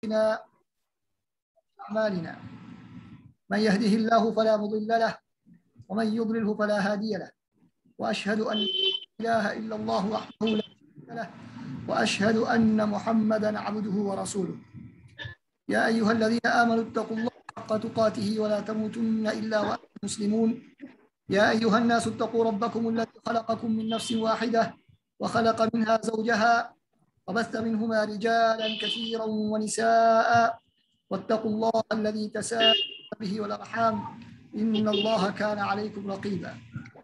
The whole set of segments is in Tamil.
سيئاتنا أعمالنا من يهده الله فلا مضل له ومن يضلله فلا هادي له وأشهد أن لا إله إلا الله وحده لا شريك له وأشهد أن محمدا عبده ورسوله يا أيها الذين آمنوا اتقوا الله حق تقاته ولا تموتن إلا وأنتم مسلمون يا أيها الناس اتقوا ربكم الذي خلقكم من نفس واحدة وخلق منها زوجها وبث منهما رجالا كثيرا ونساء واتقوا الله الذي تساءل به والأرحام إن الله كان عليكم رقيبا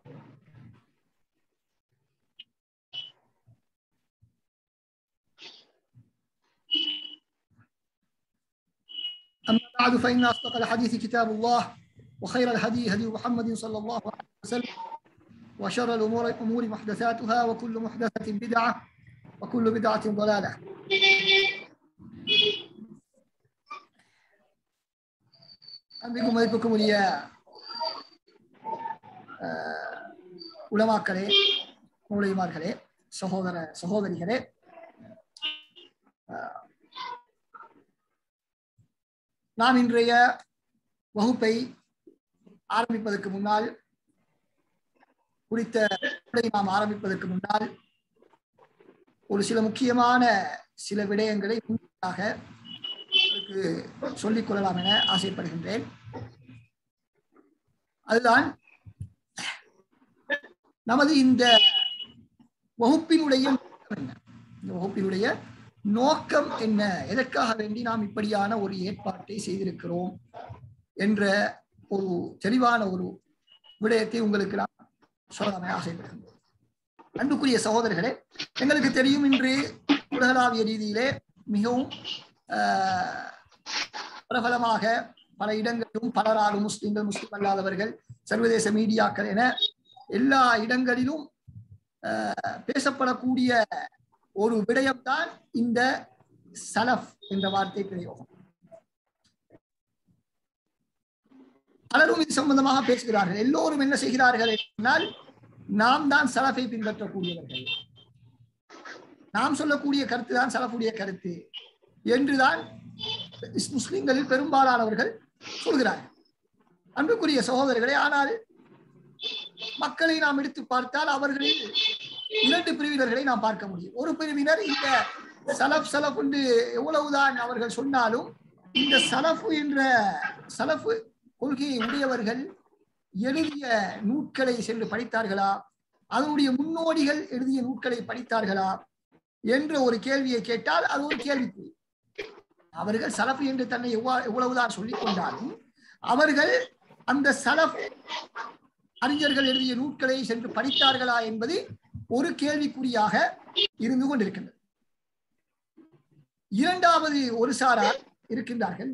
أما بعد فإن أصدق الحديث كتاب الله وخير الهدي هدي محمد صلى الله عليه وسلم وشر الأمور الأمور محدثاتها وكل محدثة بدعة وكل بدعة ضلالة அன்பிற்கும் மதிப்புக்கும் உரிய அஹ், உலமாக்களே மூலிமார்களே சகோதர சகோதரிகளே அஹ், நாம் இன்றைய வகுப்பை ஆரம்பிப்பதற்கு முன்னால் குறித்த வகுப்பை நாம் ஆரம்பிப்பதற்கு முன்னால் ஒரு சில முக்கியமான சில விடயங்களை முன்னதாக உங்களுக்கு சொல்லிக் கொள்ளலாம் என ஆசைப்படுகின்றேன் அதுதான் நமது இந்த வகுப்பினுடைய நோக்கம் என்ன இந்த வகுப்பினுடைய நோக்கம் என்ன எதற்காக வேண்டி நாம் இப்படியான ஒரு ஏற்பாட்டை செய்திருக்கிறோம் என்ற ஒரு தெளிவான ஒரு விடயத்தை உங்களுக்கு நான் சொல்லலாம் ஆசைப்படுகின்றேன் அன்புக்குரிய சகோதரர்களே எங்களுக்கு தெரியும் இன்று உலகளாவிய ரீதியிலே மிகவும் ஆஹ், பிரபலமாக பல இடங்களிலும் பலராலும் முஸ்லிம்கள் முஸ்லிம் அல்லாதவர்கள் சர்வதேச மீடியாக்கள் என எல்லா இடங்களிலும் ஆஹ், பேசப்படக்கூடிய ஒரு விடயம்தான் இந்த சலஃப் என்ற வார்த்தை பிரயோகம் பலரும் இது சம்பந்தமாக பேசுகிறார்கள் எல்லோரும் என்ன செய்கிறார்கள் என்றால் நாம் தான் சலஃபை பின்பற்றக்கூடியவர்கள் நாம் சொல்லக்கூடிய கருத்து தான் சலஃபுடைய கருத்து என்றுதான் இஸ் முஸ்லிம்களில் பெரும்பாலானவர்கள் சொல்கிறார்கள் அன்புக்குரிய சகோதரர்களே ஆனால் மக்களை நாம் எடுத்து பார்த்தால் அவர்களில் இரண்டு பிரிவினர்களை நாம் பார்க்க முடியும் ஒரு பிரிவினர் இந்த சலப் சலப் என்று எவ்வளவுதான் அவர்கள் சொன்னாலும் இந்த சலஃபு என்ற சலஃபு கொள்கையை உடையவர்கள் எழுதிய நூட்களை சென்று படித்தார்களா அதனுடைய முன்னோடிகள் எழுதிய நூட்களை படித்தார்களா என்ற ஒரு கேள்வியை கேட்டால் அது ஒரு கேள்விக்குறி அவர்கள் சலஃபு என்று தன்னை எவ்வா- எவ்வளவுதான் சொல்லிக் கொண்டாலும் அவர்கள் அந்த சலஃப் அறிஞர்கள் எழுதிய நூட்களை சென்று படித்தார்களா என்பது ஒரு கேள்விக்குறியாக இருந்து கொண்டிருக்கின்றது இரண்டாவது ஒரு சாரார் இருக்கின்றார்கள்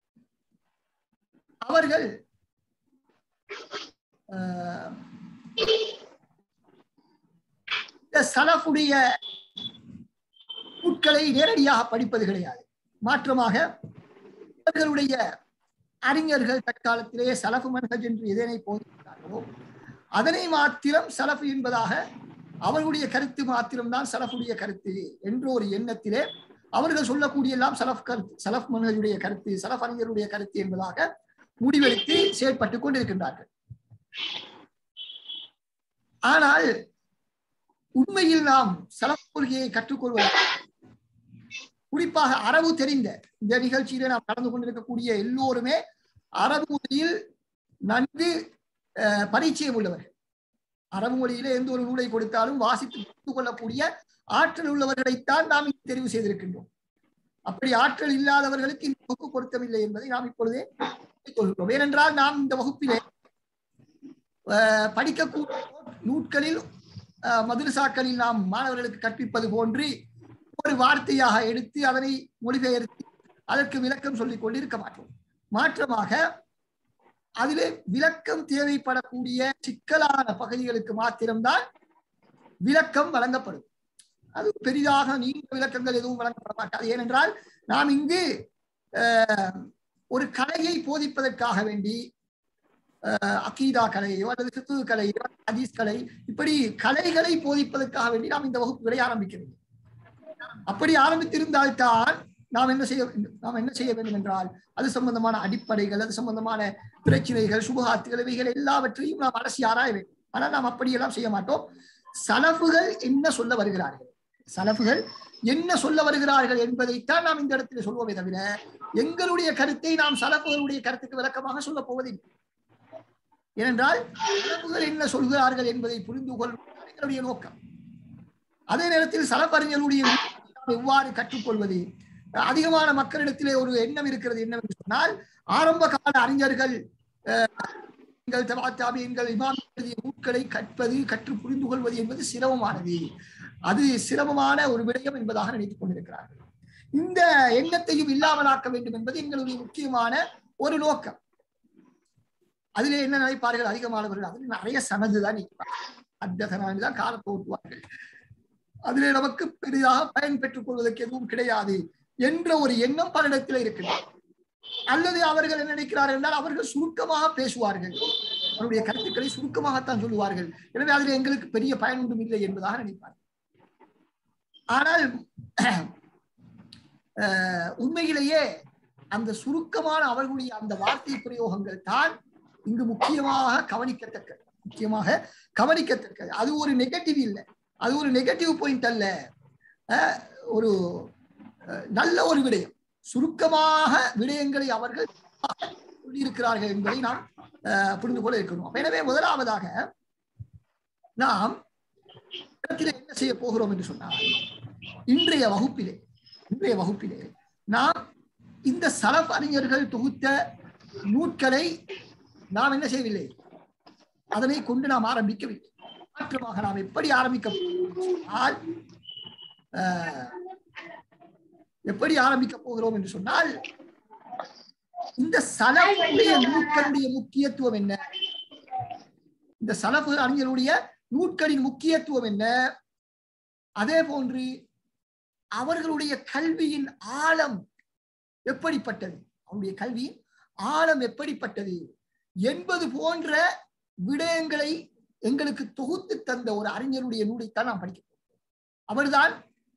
அவர்கள் ஆஹ், இந்த சலஃபுடைய நூட்களை நேரடியாக படிப்பது கிடையாது மாற்றமாக அவர்களுடைய அறிஞர்கள் தற்காலத்திலே சலஃபு மன்ஹஜ் என்று எதனை போதிக்கிறார்களோ அதனை மாத்திரம் சலஃபு என்பதாக அவர்களுடைய கருத்து மாத்திரம்தான் சலஃபுடைய கருத்து என்ற ஒரு எண்ணத்திலே அவர்கள் சொல்லக்கூடிய எல்லாம் சலஃப் கருத்து சலஃப் மன்ஹஜுடைய கருத்து சலஃப் அறிஞருடைய கருத்து என்பதாக முடிவெடுத்து செயல்பட்டுக் கொண்டிருக்கின்றார்கள் ஆனால் உண்மையில் நாம் சலஃப் கொள்கையை கற்றுக்கொள்வதாக குறிப்பாக அரபு தெரிந்த இந்த நிகழ்ச்சியில நாம் கலந்து கொண்டிருக்கக்கூடிய எல்லோருமே அரபு மொழியில் நன்கு அஹ், பரிச்சயம் உள்ளவர்கள் அரபு மொழியிலே எந்த ஒரு நூலை கொடுத்தாலும் வாசித்து புரிந்து கொள்ளக்கூடிய ஆற்றல் உள்ளவர்களைத்தான் நாம் இங்கு தெரிவு செய்திருக்கின்றோம் அப்படி ஆற்றல் இல்லாதவர்களுக்கு இந்த வகுப்பு பொருத்தமில்லை என்பதை நாம் இப்பொழுதே கொள்கிறோம் ஏனென்றால் நாம் இந்த வகுப்பிலே அஹ், படிக்கக்கூடிய நூட்களில் அஹ், மதுரசாக்களில் நாம் மாணவர்களுக்கு கற்பிப்பது போன்று ஒரு வார்த்தையாக எடுத்து அதனை மொழிபெயர்த்து அதற்கு விளக்கம் சொல்லிக் கொண்டு இருக்க மாட்டோம் மாற்றமாக அதிலே விளக்கம் தேவைப்படக்கூடிய சிக்கலான பகுதிகளுக்கு மாத்திரம்தான் விளக்கம் வழங்கப்படும் அது பெரிதாக நீண்ட விளக்கங்கள் எதுவும் வழங்கப்பட மாட்டாது ஏனென்றால் நாம் இங்கு அஹ், ஒரு கலையை போதிப்பதற்காக வேண்டி அஹ், அகீதா கலையோ அல்லது சித்து கலையோ ஹதீஸ் கலை இப்படி கலைகளை போதிப்பதற்காக வேண்டி நாம் இந்த வகுப்புகளை ஆரம்பிக்கிறது அப்படி ஆரம்பித்திருந்தால்தான் நாம் என்ன செய்ய நாம் என்ன செய்ய வேண்டும் என்றால் அது சம்பந்தமான அடிப்படைகள் அது சம்பந்தமான பிரச்சனைகள் சுபகாத்துகள் இவைகள் எல்லாவற்றையும் நாம் அரசி ஆராய வேண்டும் ஆனால் நாம் அப்படியெல்லாம் செய்ய மாட்டோம் சலஃபுகள் என்ன சொல்ல வருகிறார்கள் சலஃபுகள் என்ன சொல்ல வருகிறார்கள் என்பதைத்தான் நாம் இந்த இடத்துல சொல்வோமே தவிர எங்களுடைய கருத்தை நாம் சலஃபுகளுடைய கருத்துக்கு விளக்கமாக சொல்ல போவதில்லை ஏனென்றால் சலஃபுகள் என்ன சொல்கிறார்கள் என்பதை புரிந்து கொள்வது எங்களுடைய நோக்கம் அதே நேரத்தில் சலப்பறிஞர்களுடைய நாம் எவ்வாறு கற்றுக்கொள்வது அதிகமான மக்களிடத்திலே ஒரு எண்ணம் இருக்கிறது என்னவென்று சொன்னால் ஆரம்ப கால அறிஞர்கள் எங்கள் தபாத்தாபியங்கள் இமாம் எழுதிய நூல்களை கற்பது கற்று புரிந்து கொள்வது என்பது சிரமமானது அது சிரமமான ஒரு விடயம் என்பதாக நினைத்துக் கொண்டிருக்கிறார்கள் இந்த எண்ணத்தையும் இல்லாமலாக்க வேண்டும் என்பது எங்களுடைய முக்கியமான ஒரு நோக்கம் அதிலே என்ன நினைப்பார்கள் அதிகமானவர்கள் அதில் நிறைய சனதுதான் நிற்பார்கள் தான் காலத்தை ஓட்டுவார்கள் அதிலே நமக்கு பெரிதாக பயன் பெற்றுக் கொள்வதற்கு எதுவும் கிடையாது என்ற ஒரு எண்ணம் பலரிடத்தில் இருக்கின்றது அல்லது அவர்கள் என்ன நினைக்கிறார்கள் என்றால் அவர்கள் சுருக்கமாக பேசுவார்கள் அவருடைய கருத்துக்களை சுருக்கமாகத்தான் சொல்லுவார்கள் எனவே அதில் எங்களுக்கு பெரிய பயன் ஒன்றும் இல்லை என்பதாக நினைப்பார்கள் ஆனால் உண்மையிலேயே அந்த சுருக்கமான அவர்களுடைய அந்த வார்த்தை பிரயோகங்கள் தான் இங்கு முக்கியமாக கவனிக்கத்தக்கது முக்கியமாக கவனிக்கத்தக்கது அது ஒரு நெகட்டிவ் இல்லை அது ஒரு நெகட்டிவ் பாயிண்ட் அல்ல ஒரு நல்ல ஒரு விடயம் சுருக்கமாக விடயங்களை அவர்கள் சொல்லியிருக்கிறார்கள் என்பதை நாம் புரிந்து கொள்ள இருக்கணும் எனவே முதலாவதாக நாம் இடத்திலே என்ன செய்ய போகிறோம் என்று சொன்னால் இன்றைய வகுப்பிலே இன்றைய வகுப்பிலே நாம் இந்த சலப் அறிஞர்கள் தொகுத்த நூட்களை நாம் என்ன செய்யவில்லை அதனை கொண்டு நாம் ஆரம்பிக்கவில்லை மாற்றமாக நாம் எப்படி ஆரம்பிக்க சொன்னால் எப்படி ஆரம்பிக்க போகிறோம் என்று சொன்னால் இந்த சலப்புடைய நூட்களுடைய முக்கியத்துவம் என்ன இந்த சலப்பு அறிஞருடைய நூட்களின் முக்கியத்துவம் என்ன அதே போன்று அவர்களுடைய கல்வியின் ஆழம் எப்படிப்பட்டது அவருடைய கல்வியின் ஆழம் எப்படிப்பட்டது என்பது போன்ற விடயங்களை எங்களுக்கு தொகுத்து தந்த ஒரு அறிஞருடைய நூலைத்தான் நாம் படிக்கிறோம் அவர்தான்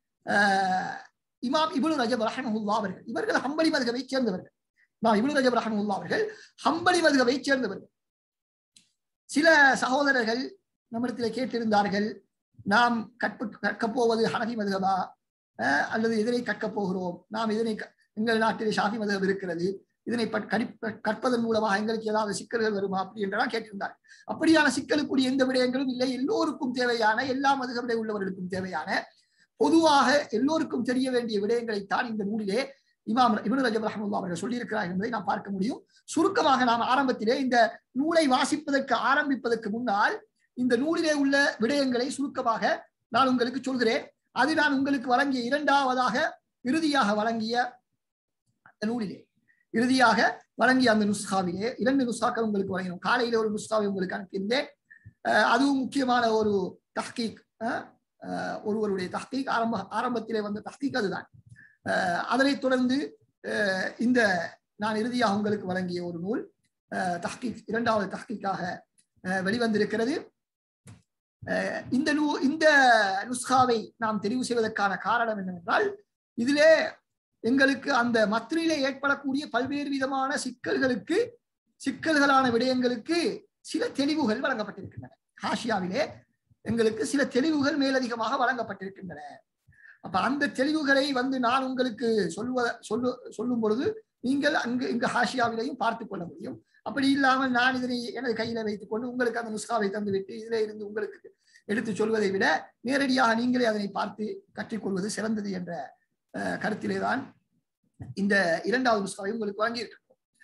இமாம் இபுல் ரஜப் ரஹமுல்லா அவர்கள் இவர்கள் ஹம்பலி மதுகவை சேர்ந்தவர்கள் நான் இபுல் ரஜப் ரஹமுல்லா அவர்கள் ஹம்பலி மதுகவை சேர்ந்தவர்கள் சில சகோதரர்கள் நம்மிடத்தில் கேட்டிருந்தார்கள் நாம் கற்ப கற்கப் போவது ஹனபி மதுகபா அல்லது இதனை கற்கப் போகிறோம் நாம் இதனை எங்கள் நாட்டிலே ஷாஃபி மதுகப் இருக்கிறது இதனை கற்பதன் மூலமாக எங்களுக்கு ஏதாவது சிக்கல்கள் வருமா அப்படி என்றெல்லாம் கேட்டிருந்தார் அப்படியான சிக்கலுக்குரிய எந்த விடயங்களும் இல்லை எல்லோருக்கும் தேவையான எல்லா மதுகவிட உள்ளவர்களுக்கும் தேவையான பொதுவாக எல்லோருக்கும் தெரிய வேண்டிய விடயங்களைத்தான் இந்த நூலிலே இமாம் இபனு ரஜப் ரஹமுல்லா அவர்கள் சொல்லியிருக்கிறார் என்பதை நாம் பார்க்க முடியும் சுருக்கமாக நாம் ஆரம்பத்திலே இந்த நூலை வாசிப்பதற்கு ஆரம்பிப்பதற்கு முன்னால் இந்த நூலிலே உள்ள விடயங்களை சுருக்கமாக நான் உங்களுக்கு சொல்கிறேன் அது நான் உங்களுக்கு வழங்கிய இரண்டாவதாக இறுதியாக வழங்கிய அந்த நூலிலே இறுதியாக வழங்கிய அந்த நுஸ்காவிலே இரண்டு நுஸ்காக்கள் உங்களுக்கு வழங்கினோம் காலையில ஒரு நுஸ்காவை உங்களுக்கு அனுப்பியிருந்தேன் அதுவும் முக்கியமான ஒரு தஹ்கீக் ஒருவருடைய தஹ்கீக் ஆரம்ப ஆரம்பத்திலே வந்த தஹ்கீக் அதுதான் அதனைத் தொடர்ந்து இந்த நான் இறுதியாக உங்களுக்கு வழங்கிய ஒரு நூல் தஹ்கீக் இரண்டாவது தஹ்கீக்காக வெளிவந்திருக்கிறது இந்த நூ இந்த நுஸ்காவை நாம் தெரிவு செய்வதற்கான காரணம் என்னவென்றால் இதிலே எங்களுக்கு அந்த மத்திரிலே ஏற்படக்கூடிய பல்வேறு விதமான சிக்கல்களுக்கு சிக்கல்களான விடயங்களுக்கு சில தெளிவுகள் வழங்கப்பட்டிருக்கின்றன ஹாஷியாவிலே எங்களுக்கு சில தெளிவுகள் மேலதிகமாக வழங்கப்பட்டிருக்கின்றன அப்ப அந்த தெளிவுகளை வந்து நான் உங்களுக்கு சொல்லுவ சொல்லு சொல்லும் பொழுது நீங்கள் அங்கு இங்கு ஹாஷியாவிலையும் பார்த்து கொள்ள முடியும் அப்படி இல்லாமல் நான் இதனை எனது கையில வைத்துக் கொண்டு உங்களுக்கு அந்த நுஸ்காவை தந்துவிட்டு இதிலே இருந்து உங்களுக்கு எடுத்து சொல்வதை விட நேரடியாக நீங்களே அதனை பார்த்து கற்றுக்கொள்வது சிறந்தது என்ற கருத்திலே தான் இந்த இரண்டாவது நுஸ்காவை உங்களுக்கு வழங்கியிருக்கிறோம்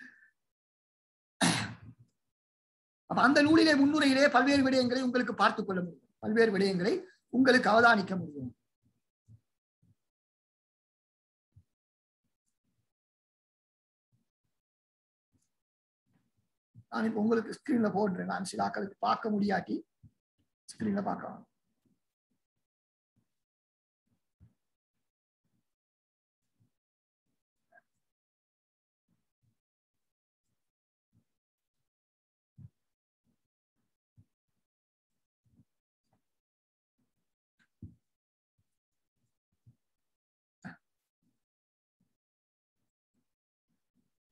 அப்ப அந்த நூலிலே முன்னுரையிலே பல்வேறு விடயங்களை உங்களுக்கு பார்த்துக் கொள்ள முடியும் பல்வேறு விடயங்களை உங்களுக்கு அவதானிக்க முடியும் நான் இப்ப உங்களுக்கு ஸ்கிரீன்ல போடுறேன் நான் சில ஆக்களுக்கு பார்க்க முடியாட்டி ஸ்கிரீன்ல பார்க்கலாம்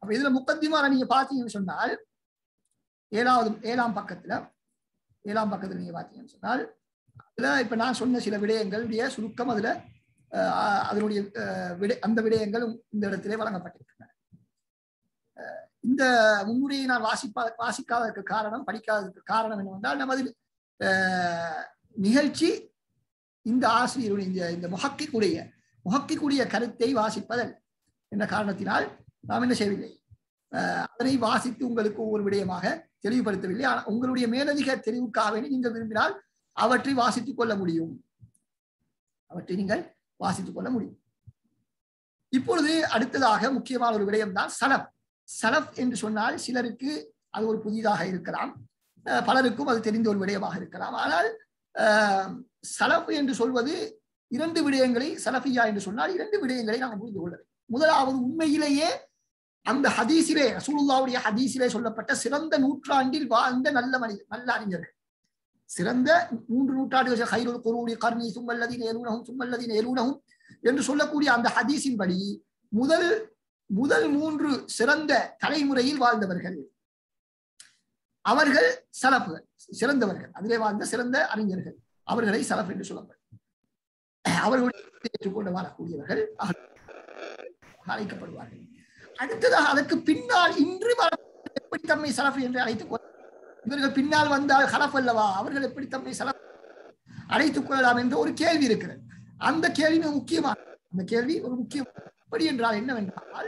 அப்ப இதுல முக்கத்திமான நீங்க பாத்தீங்கன்னு சொன்னால் ஏழாவது ஏழாம் பக்கத்துல ஏழாம் பக்கத்துல நீங்க பாத்தீங்கன்னு சொன்னால் அதுல இப்ப நான் சொன்ன சில விடயங்களுடைய சுருக்கம் அதுல அஹ், அதனுடைய அஹ், விடை அந்த விடயங்கள் இந்த இடத்திலே வழங்கப்பட்டிருக்கின்றன அஹ், இந்த முன்னுரையை நான் வாசிப்பா வாசிக்காததற்கு காரணம் படிக்காததற்கு காரணம் என்னவென்றால் நமது அஹ், நிகழ்ச்சி இந்த ஆசிரியருடைய இந்த இந்த முஹக்கிக்குடைய முஹக்கிக்குடைய கருத்தை வாசிப்பதல் என்ற காரணத்தினால் நாம் என்ன செய்யவில்லை அஹ், அதனை வாசித்து உங்களுக்கு ஒவ்வொரு விடயமாக தெளிவுபடுத்தவில்லை ஆனால் உங்களுடைய மேலதிக தெளிவுக்காக வேண்டி நீங்கள் விரும்பினால் அவற்றை வாசித்துக் கொள்ள முடியும் அவற்றை நீங்கள் வாசித்துக் கொள்ள முடியும் இப்பொழுது அடுத்ததாக முக்கியமான ஒரு விடயம் தான் சலப் சலப் என்று சொன்னால் சிலருக்கு அது ஒரு புதிதாக இருக்கலாம் அஹ் பலருக்கும் அது தெரிந்த ஒரு விடயமாக இருக்கலாம் ஆனால் அஹ், சலப் என்று சொல்வது இரண்டு விடயங்களை சலஃபியா என்று சொன்னால் இரண்டு விடயங்களை நாம் புரிந்து கொள்ள வேண்டும் முதலாவது உண்மையிலேயே அந்த ஹதீஸிலே ரசூலுல்லாவுடைய ஹதீஸிலே சொல்லப்பட்ட சிறந்த நூற்றாண்டில் வாழ்ந்த நல்ல மனிதர் நல்ல அறிஞர்கள் சிறந்த மூன்று நூற்றாண்டுகள் ஹைருல் குரூடி கர்ணி சும்மல்லதீன எலூனகும் சும்மல்லதீன எலூனகும் என்று சொல்லக்கூடிய அந்த ஹதீஸின்படி முதல் முதல் மூன்று சிறந்த தலைமுறையில் வாழ்ந்தவர்கள் அவர்கள் சலப்புகள் சிறந்தவர்கள் அதிலே வாழ்ந்த சிறந்த அறிஞர்கள் அவர்களை சலப் என்று சொல்லப்படும் அவர்களுடைய ஏற்றுக்கொண்டு வாழக்கூடியவர்கள் அழைக்கப்படுவார்கள் அடுத்ததாக அதற்கு பின்னால் இன்று வர எப்படி தம்மை சலஃப் என்று அழைத்துக் கொள்ள இவர்கள் பின்னால் வந்தால் ஹலஃப் அல்லவா அவர்கள் எப்படி தம்மை சலஃப் அழைத்துக் கொள்ளலாம் என்ற ஒரு கேள்வி இருக்கிறது அந்த கேள்வி மிக முக்கியமான அந்த கேள்வி ஒரு முக்கியம் எப்படி என்றால் என்னவென்றால்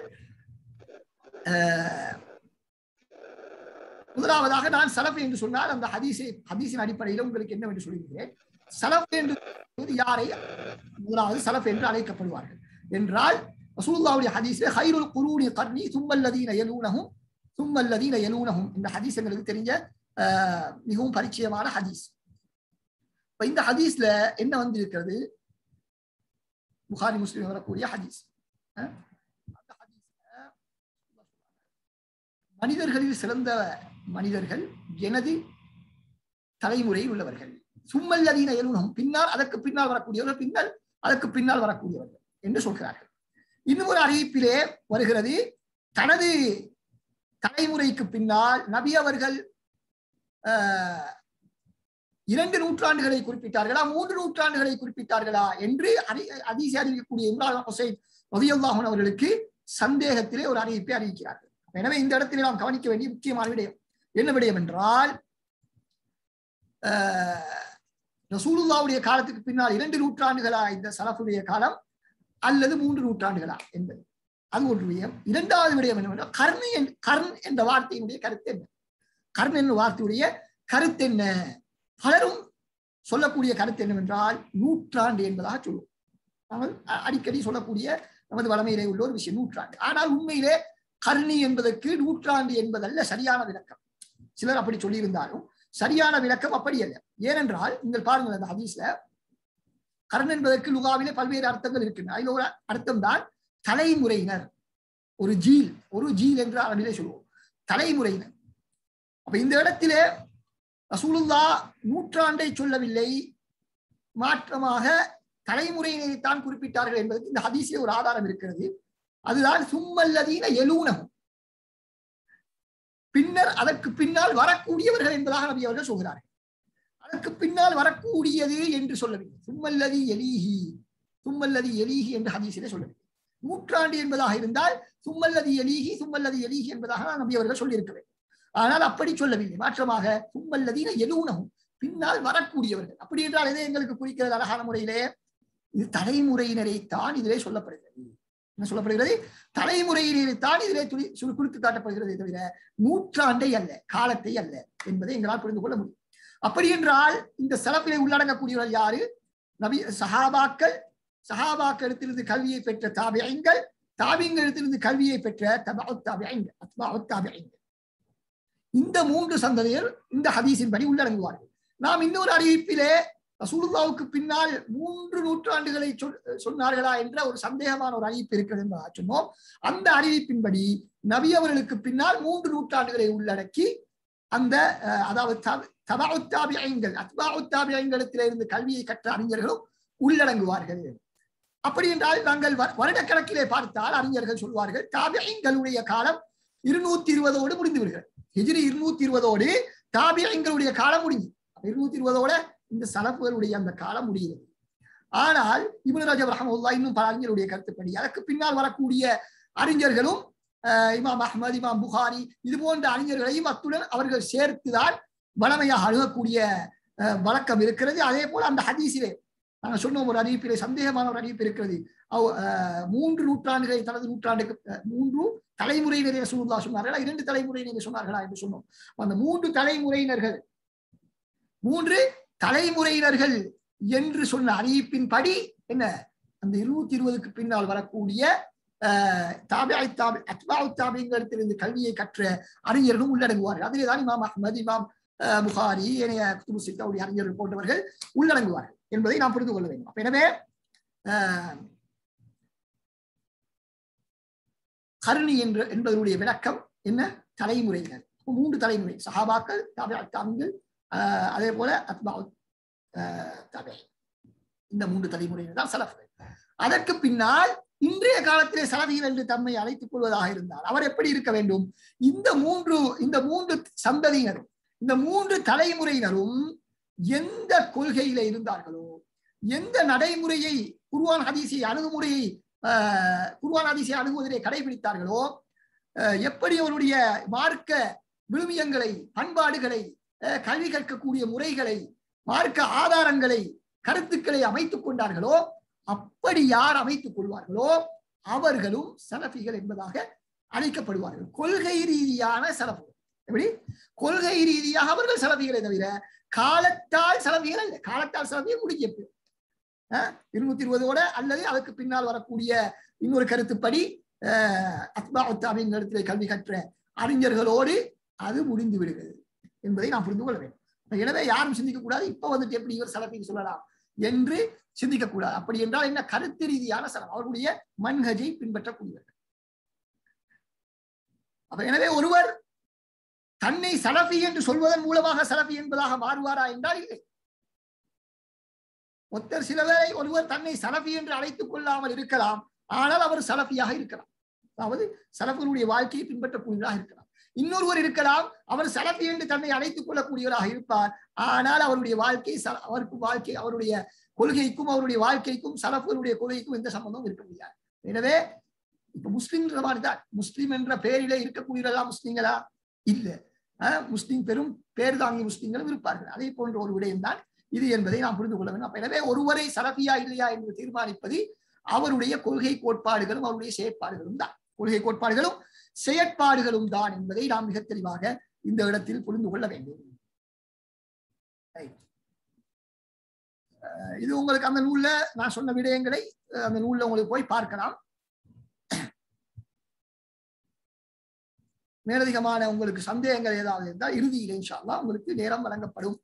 அஹ், முதலாவதாக நான் சலஃப் என்று சொன்னால் அந்த ஹதீஸை ஹதீஸின் அடிப்படையில் உங்களுக்கு என்னவென்று சொல்கிறேன் சலஃப் என்று சொல்வது யாரை முதலாவது சலஃப் என்று அழைக்கப்படுவார்கள் என்றால் ரசூலுல்லாவுடைய ஹதீஸ்ல ஹைருல் குரூனி கர்ணி சும்மல்லதீன யலூனஹும் சும்மல்லதீன யலூனஹும் இந்த ஹதீஸ் எங்களுக்கு தெரிஞ்ச அஹ், மிகவும் பரிச்சயமான ஹதீஸ் இப்ப இந்த ஹதீஸ்ல என்ன வந்திருக்கிறது புகாரி முஸ்லிம் வரக்கூடிய ஹதீஸ் அஹ், அந்த ஹதீஸ்ல மனிதர்களில் சிறந்த மனிதர்கள் எனது தலைமுறையில் உள்ளவர்கள் சும்மல்லதீன எலுனம் பின்னால் அதற்கு பின்னால் வரக்கூடியவர்கள் பின்னால் அதற்கு பின்னால் வரக்கூடியவர்கள் என்று சொல்கிறார்கள் இன்னும் ஒரு அறிவிப்பிலே வருகிறது தனது தலைமுறைக்கு பின்னால் நபி அவர்கள் ஆஹ், இரண்டு நூற்றாண்டுகளை குறிப்பிட்டார்களா மூன்று நூற்றாண்டுகளை குறிப்பிட்டார்களா என்று அறி அதிசய அறிவிக்கக்கூடிய இம்ரான் ஹுசைன் ரதியுல்லாஹன் அவர்களுக்கு சந்தேகத்திலே ஒரு அறிவிப்பை அறிவிக்கிறார்கள் எனவே இந்த இடத்திலே நாம் கவனிக்க வேண்டிய முக்கியமான விடயம் என்ன விடயம் என்றால் ஆஹ், ரசூலுல்லாவுடைய காலத்துக்கு பின்னால் இரண்டு நூற்றாண்டுகளா இந்த சலஃபுடைய காலம் அல்லது மூன்று நூற்றாண்டுகளா என்பது அது ஒரு விடயம் இரண்டாவது விடயம் என்னவென்றால் கர்ணி என் கர்ண் என்ற வார்த்தையினுடைய கருத்து என்ன கர்ண் என்ற வார்த்தையுடைய கருத்து என்ன பலரும் சொல்லக்கூடிய கருத்து என்னவென்றால் நூற்றாண்டு என்பதாக சொல்லுவோம் நாங்கள் அ- அடிக்கடி சொல்லக்கூடிய நமது வளமையிலே உள்ள ஒரு விஷயம் நூற்றாண்டு ஆனால் உண்மையிலே கர்ணி என்பதற்கு நூற்றாண்டு என்பதல்ல சரியான விளக்கம் சிலர் அப்படி சொல்லியிருந்தாலும் சரியான விளக்கம் அப்படி அல்ல ஏனென்றால் நீங்கள் பாருங்கள் அந்த ஹதீஸ்ல கர்ண் என்பதற்கு லுகாவிலே பல்வேறு அர்த்தங்கள் இருக்கின்றன அதில் ஒரு அர்த்தம் தான் தலைமுறையினர் ஒரு ஜீல் ஒரு ஜீல் என்று அரபிலே சொல்லுவோம் தலைமுறையினர் அப்ப இந்த இடத்திலே ரசூலுல்லா நூற்றாண்டை சொல்லவில்லை மாற்றமாக தலைமுறையினரை தான் குறிப்பிட்டார்கள் என்பதற்கு இந்த ஹதீஸிலே ஒரு ஆதாரம் இருக்கிறது அதுதான் சும்மல்லதீன எலூனகம் பின்னர் அதற்கு பின்னால் வரக்கூடியவர்கள் என்பதாக நபி அவர்கள் சொல்கிறார்கள் அதற்கு பின்னால் வரக்கூடியது என்று சொல்லவில்லை சும்மல்லதி எலீஹி சும்மல்லதி எலீஹி என்று ஹதீஸிலே சொல்லவில்லை நூற்றாண்டு என்பதாக இருந்தால் சும்மல்லதி எலீஹி சும்மல்லதி எலீஹி என்பதாக தான் நபி அவர்கள் சொல்லியிருக்க வேண்டும் ஆனால் அப்படி சொல்லவில்லை மாற்றமாக சும்மல்லதீன எலூனகும் பின்னால் வரக்கூடியவர்கள் அப்படி என்றால் எதை எங்களுக்கு குறிக்கிறது அழகான முறையிலே இது தலைமுறையினரை தான் இதிலே சொல்லப்படுகிறது என்ன சொல்லப்படுகிறது தலைமுறையினரை தான் இதிலே துளி சுரு- குறித்து காட்டப்படுகிறதே தவிர நூற்றாண்டை அல்ல காலத்தை அல்ல என்பதை எங்களால் புரிந்து கொள்ள முடியும் அப்படி என்றால் இந்த சிறப்பிலே உள்ளடங்கக்கூடியவர்கள் யாரு நபி சஹாபாக்கள் சஹாபாக்கள் இடத்திலிருந்து கல்வியை பெற்ற தாபியங்கள் தாபியங்கள் இடத்திலிருந்து கல்வியை பெற்ற தபா தாபியங்கள் அத்பா தாபியங்கள் இந்த மூன்று சந்ததியர் இந்த ஹதீஸின்படி உள்ளடங்குவார்கள் நாம் இன்னொரு அறிவிப்பிலே ரசூலுல்லாவுக்கு பின்னால் மூன்று நூற்றாண்டுகளை சொல் சொன்னார்களா என்ற ஒரு சந்தேகமான ஒரு அறிவிப்பு இருக்கிறது என்பதாக சொன்னோம் அந்த அறிவிப்பின்படி நபி அவர்களுக்கு பின்னால் மூன்று நூற்றாண்டுகளை உள்ளடக்கி அந்த அஹ், அதாவது தபாவுத்தாபியங்கள் அத்பாவுத்தாபியங்களிடத்திலே இருந்து கல்வியை கற்ற அறிஞர்களும் உள்ளடங்குவார்கள் அப்படி என்றால் நாங்கள் வ- வருடக்கணக்கிலே பார்த்தால் அறிஞர்கள் சொல்வார்கள் தாபியங்களுடைய காலம் இருநூத்தி இருபதோடு முடிந்து விடுகிறது ஹிஜ்ரி இருநூத்தி இருபதோடு தாபியங்களுடைய காலம் முடிஞ்சு இருநூத்தி இருபதோட இந்த சலப்புகளுடைய அந்த காலம் முடிகிறது ஆனால் இப்னு ரஜப் ரஹமுல்லா இன்னும் பல அறிஞருடைய கருத்துப்படி அதற்கு பின்னால் வரக்கூடிய அறிஞர்களும் அஹ், இமாம் அஹ்மது இமாம் புகாரி இது போன்ற அறிஞர்களையும் அத்துடன் அவர்கள் சேர்த்துதான் வளமையாக அணுகக்கூடிய அஹ், வழக்கம் இருக்கிறது அதே போல அந்த ஹதீஸிலே நாங்கள் சொன்னோம் ஒரு அறிவிப்பிலே சந்தேகமான ஒரு அறிவிப்பு இருக்கிறது அவ்- அஹ், மூன்று நூற்றாண்டுகளை தனது நூற்றாண்டுக்கு அஹ், மூன்று தலைமுறையினரை ரசூலுல்லாஹ் சொன்னார்களா இரண்டு தலைமுறையினரை சொன்னார்களா என்று சொன்னோம் அந்த மூன்று தலைமுறையினர்கள் மூன்று தலைமுறையினர்கள் என்று சொன்ன அறிவிப்பின் படி என்ன அந்த இருநூத்தி இருபதுக்கு பின்னால் வரக்கூடிய அஹ், தாபிஐ தாபி அத்பாஉ தாபியங்களிடத்திலிருந்து கல்வியை கற்ற அறிஞர்களும் உள்ளடங்குவார்கள் அதிலே தான் இமாம் அஹ்மது இமாம் அஹ், புகாரி ஏனைய குத்துபு சித்தாவுடைய அறிஞர்கள் போன்றவர்கள் உள்ளடங்குவார்கள் என்பதை நாம் புரிந்து கொள்ள வேண்டும் அப்ப எனவே அஹ், கருணி என்ற என்பதனுடைய விளக்கம் என்ன தலைமுறையினர் அப்ப மூன்று தலைமுறை சஹாபாக்கள் தாபிஐ தாபியங்கள் அஹ், அதே போல அத்பாஉ அஹ், தாபிஐ இந்த மூன்று தலைமுறையினர் தான் சலஃப்கள் அதற்கு பின்னால் இன்றைய காலத்திலே சலவிகள் என்று தம்மை அழைத்துக் கொள்வதாக இருந்தால் அவர் எப்படி இருக்க வேண்டும் இந்த மூன்று இந்த மூன்று சந்ததியினரும் இந்த மூன்று தலைமுறையினரும் எந்த கொள்கையில இருந்தார்களோ எந்த நடைமுறையை குர்ஆன் ஹதீஸை அணுகுமுறையை ஆஹ், குர்ஆன் ஹதீஸை அணுகுவதிலே கடைபிடித்தார்களோ ஆஹ், எப்படி அவருடைய மார்க்க விழுமியங்களை பண்பாடுகளை ஆஹ், கல்வி கற்கக்கூடிய முறைகளை மார்க்க ஆதாரங்களை கருத்துக்களை அமைத்துக் கொண்டார்களோ அப்படி யார் அமைத்துக் கொள்வார்களோ அவர்களும் சலஃபிகள் என்பதாக அழைக்கப்படுவார்கள் கொள்கை ரீதியான சலஃபு எப்படி கொள்கை ரீதியாக அவர்கள் சலஃபிகளை தவிர காலத்தால் சலஃபிகள் அல்ல காலத்தால் சலஃபிகள் முடிக்க இருநூத்தி இருபதோட அல்லது அதுக்கு பின்னால் வரக்கூடிய இன்னொரு கருத்துப்படி அத்பாத்தாவின் இடத்திலே கல்வி கற்ற அறிஞர்களோடு அது முடிந்து விடுகிறது என்பதை நாம் புரிந்து கொள்ள வேண்டும் எனவே யாரும் சிந்திக்க கூடாது இப்ப வந்துட்டு எப்படி இவர் சலஃபின்னு சொல்லலாம் என்று சிந்திக்க கூடாது அப்படி என்றால் என்ன கருத்து ரீதியான சலம் அவர்களுடைய மன்ஹஜை பின்பற்றக்கூடியவர்கள் அப்ப எனவே ஒருவர் தன்னை சலஃபி என்று சொல்வதன் மூலமாக சலஃபி என்பதாக மாறுவாரா என்றால் இல்லை ஒருத்தர் சிலவரை ஒருவர் தன்னை சலஃபி என்று அழைத்துக் கொள்ளாமல் இருக்கலாம் ஆனால் அவர் சலஃபியாக இருக்கலாம் அதாவது சலஃபனுடைய வாழ்க்கையை பின்பற்றக்கூடியவராக இருக்கலாம் இன்னொருவர் இருக்கலாம் அவர் சலஃபி என்று தன்னை அழைத்துக் கொள்ளக்கூடியவராக இருப்பார் ஆனால் அவருடைய வாழ்க்கை ச- அவருக்கு வாழ்க்கை அவருடைய கொள்கைக்கும் அவருடைய வாழ்க்கைக்கும் சலஃபனுடைய கொள்கைக்கும் எந்த சம்பந்தமும் இருக்க முடியாது எனவே இப்ப முஸ்லிம்ன்ற மாதிரி தான் முஸ்லிம் என்ற பெயரிலே இருக்கக்கூடியவர்களா முஸ்லிம்களா இல்ல அஹ் முஸ்லிம் பெரும் பேர் தாங்கி முஸ்லிம்களும் இருப்பார்கள் அதே போன்ற ஒரு விடயம் தான் இது என்பதை நாம் புரிந்து கொள்ள வேண்டும் அப்ப எனவே ஒருவரை சலஃபியா இல்லையா என்று தீர்மானிப்பது அவருடைய கொள்கை கோட்பாடுகளும் அவருடைய செயற்பாடுகளும் தான் கொள்கை கோட்பாடுகளும் செயற்பாடுகளும் தான் என்பதை நாம் மிக தெளிவாக இந்த இடத்தில் புரிந்து கொள்ள வேண்டும் Right. அஹ் இது உங்களுக்கு அந்த நூல்ல நான் சொன்ன விடயங்களை அஹ் அந்த நூல்ல உங்களுக்கு போய் பார்க்கலாம் மேலதிகமான உங்களுக்கு சந்தேகங்கள் ஏதாவது இருந்தால் இறுதியில் இன்ஷா அல்லாஹ் உங்களுக்கு நேரம் வழங்கப்படும்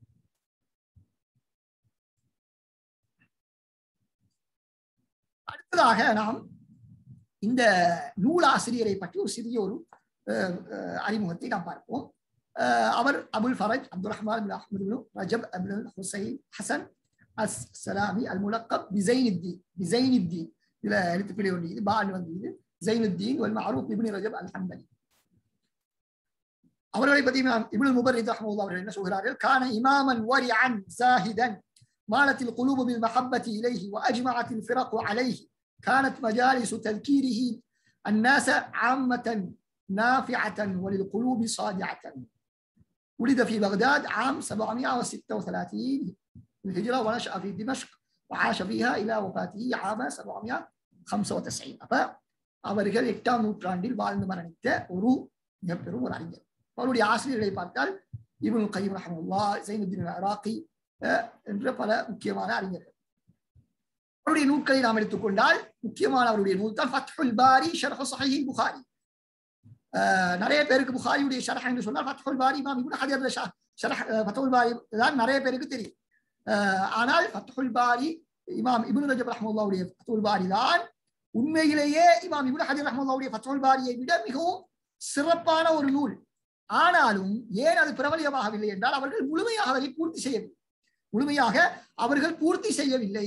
அடுத்ததாக நாம் இந்த நூலாசிரியரை பற்றி ஒரு சிறிய ஒரு அஹ், அஹ், அறிமுகத்தை நாம் பார்ப்போம் அஹ், அவர் Abul Faraj Abdul Rahman bin Ahmad bin Rajab Abdul Hussain Hasan அஸ் சலாமி அல் முலக்கப் பிசைனுத்தீன் பிசைனுத்தீன் இதுல எழுத்துப்பிழை ஒன்று இது பான் வந்து இது ஜைனுத்தீன் வல் மஅரூப் இப்னு ரஜப் அல் ஹம்பலி அவர்களை பற்றி இமாம் இப்னுல் முபர்ரித் ரஹ்மத்துல்லாஹி அவர்கள் என்ன சொல்கிறார்கள் கான இமாமன் வரிஅன் ஜாஹிதன் مالت القلوب بالمحبة إليه وأجمعت الفرق عليه كانت مجالس تذكيره الناس عامة نافعة وللقلوب صادعة ولد في بغداد عام 736 الهجرة ونشأ في دمشق وعاش فيها إلى وفاته عام 795 அப்ப அவர்கள் எட்டாம் நூற்றாண்டில் வாழ்ந்து மரணித்த ஒரு மிகப்பெரும் ஒரு அறிஞர் அவருடைய ஆசிரியர்களை பார்த்தால் இப்னுல் கைம் ரஹமுல்லா ஜைனுddin அராக்கி என்ற பல முக்கியமான அறிஞர்கள் அவருடைய நூல்களை நாம் எடுத்துக்கொண்டால் முக்கியமான அவருடைய நூல் தான் ஃபத்ஹுல் பாரி ஷர்ஹ் சஹீஹ் புகாரி அஹ் நிறைய பேருக்கு புகாரியுடைய ஷரஹ் என்று சொன்னால் ஃபத்ஹுல் பாரி இமாம் இப்னு ஹஜர் ஷரஹ் ஃபத்ஹுல் பாரி தான் நிறைய பேருக்கு தெரியும் அஹ் ஆனால் ஃபத்ஹுல் பாரி இமாம் இப்னு ரஜப் ரஹ்மத்துல்லாஹுடைய ஃபத்ஹுல் பாரி தான் உண்மையிலேயே இமாம் இப்னு ஹஜர் ரஹ்மத்துல்லாஹுடைய ஃபத்ஹுல் பாரியை விட மிகவும் சிறப்பான ஒரு நூல் ஆனாலும் ஏன் அது பிரபலியமாகவில்லை என்றால் அவர்கள் முழுமையாக அதை பூர்த்தி செய்யவில்லை முழுமையாக அவர்கள் பூர்த்தி செய்யவில்லை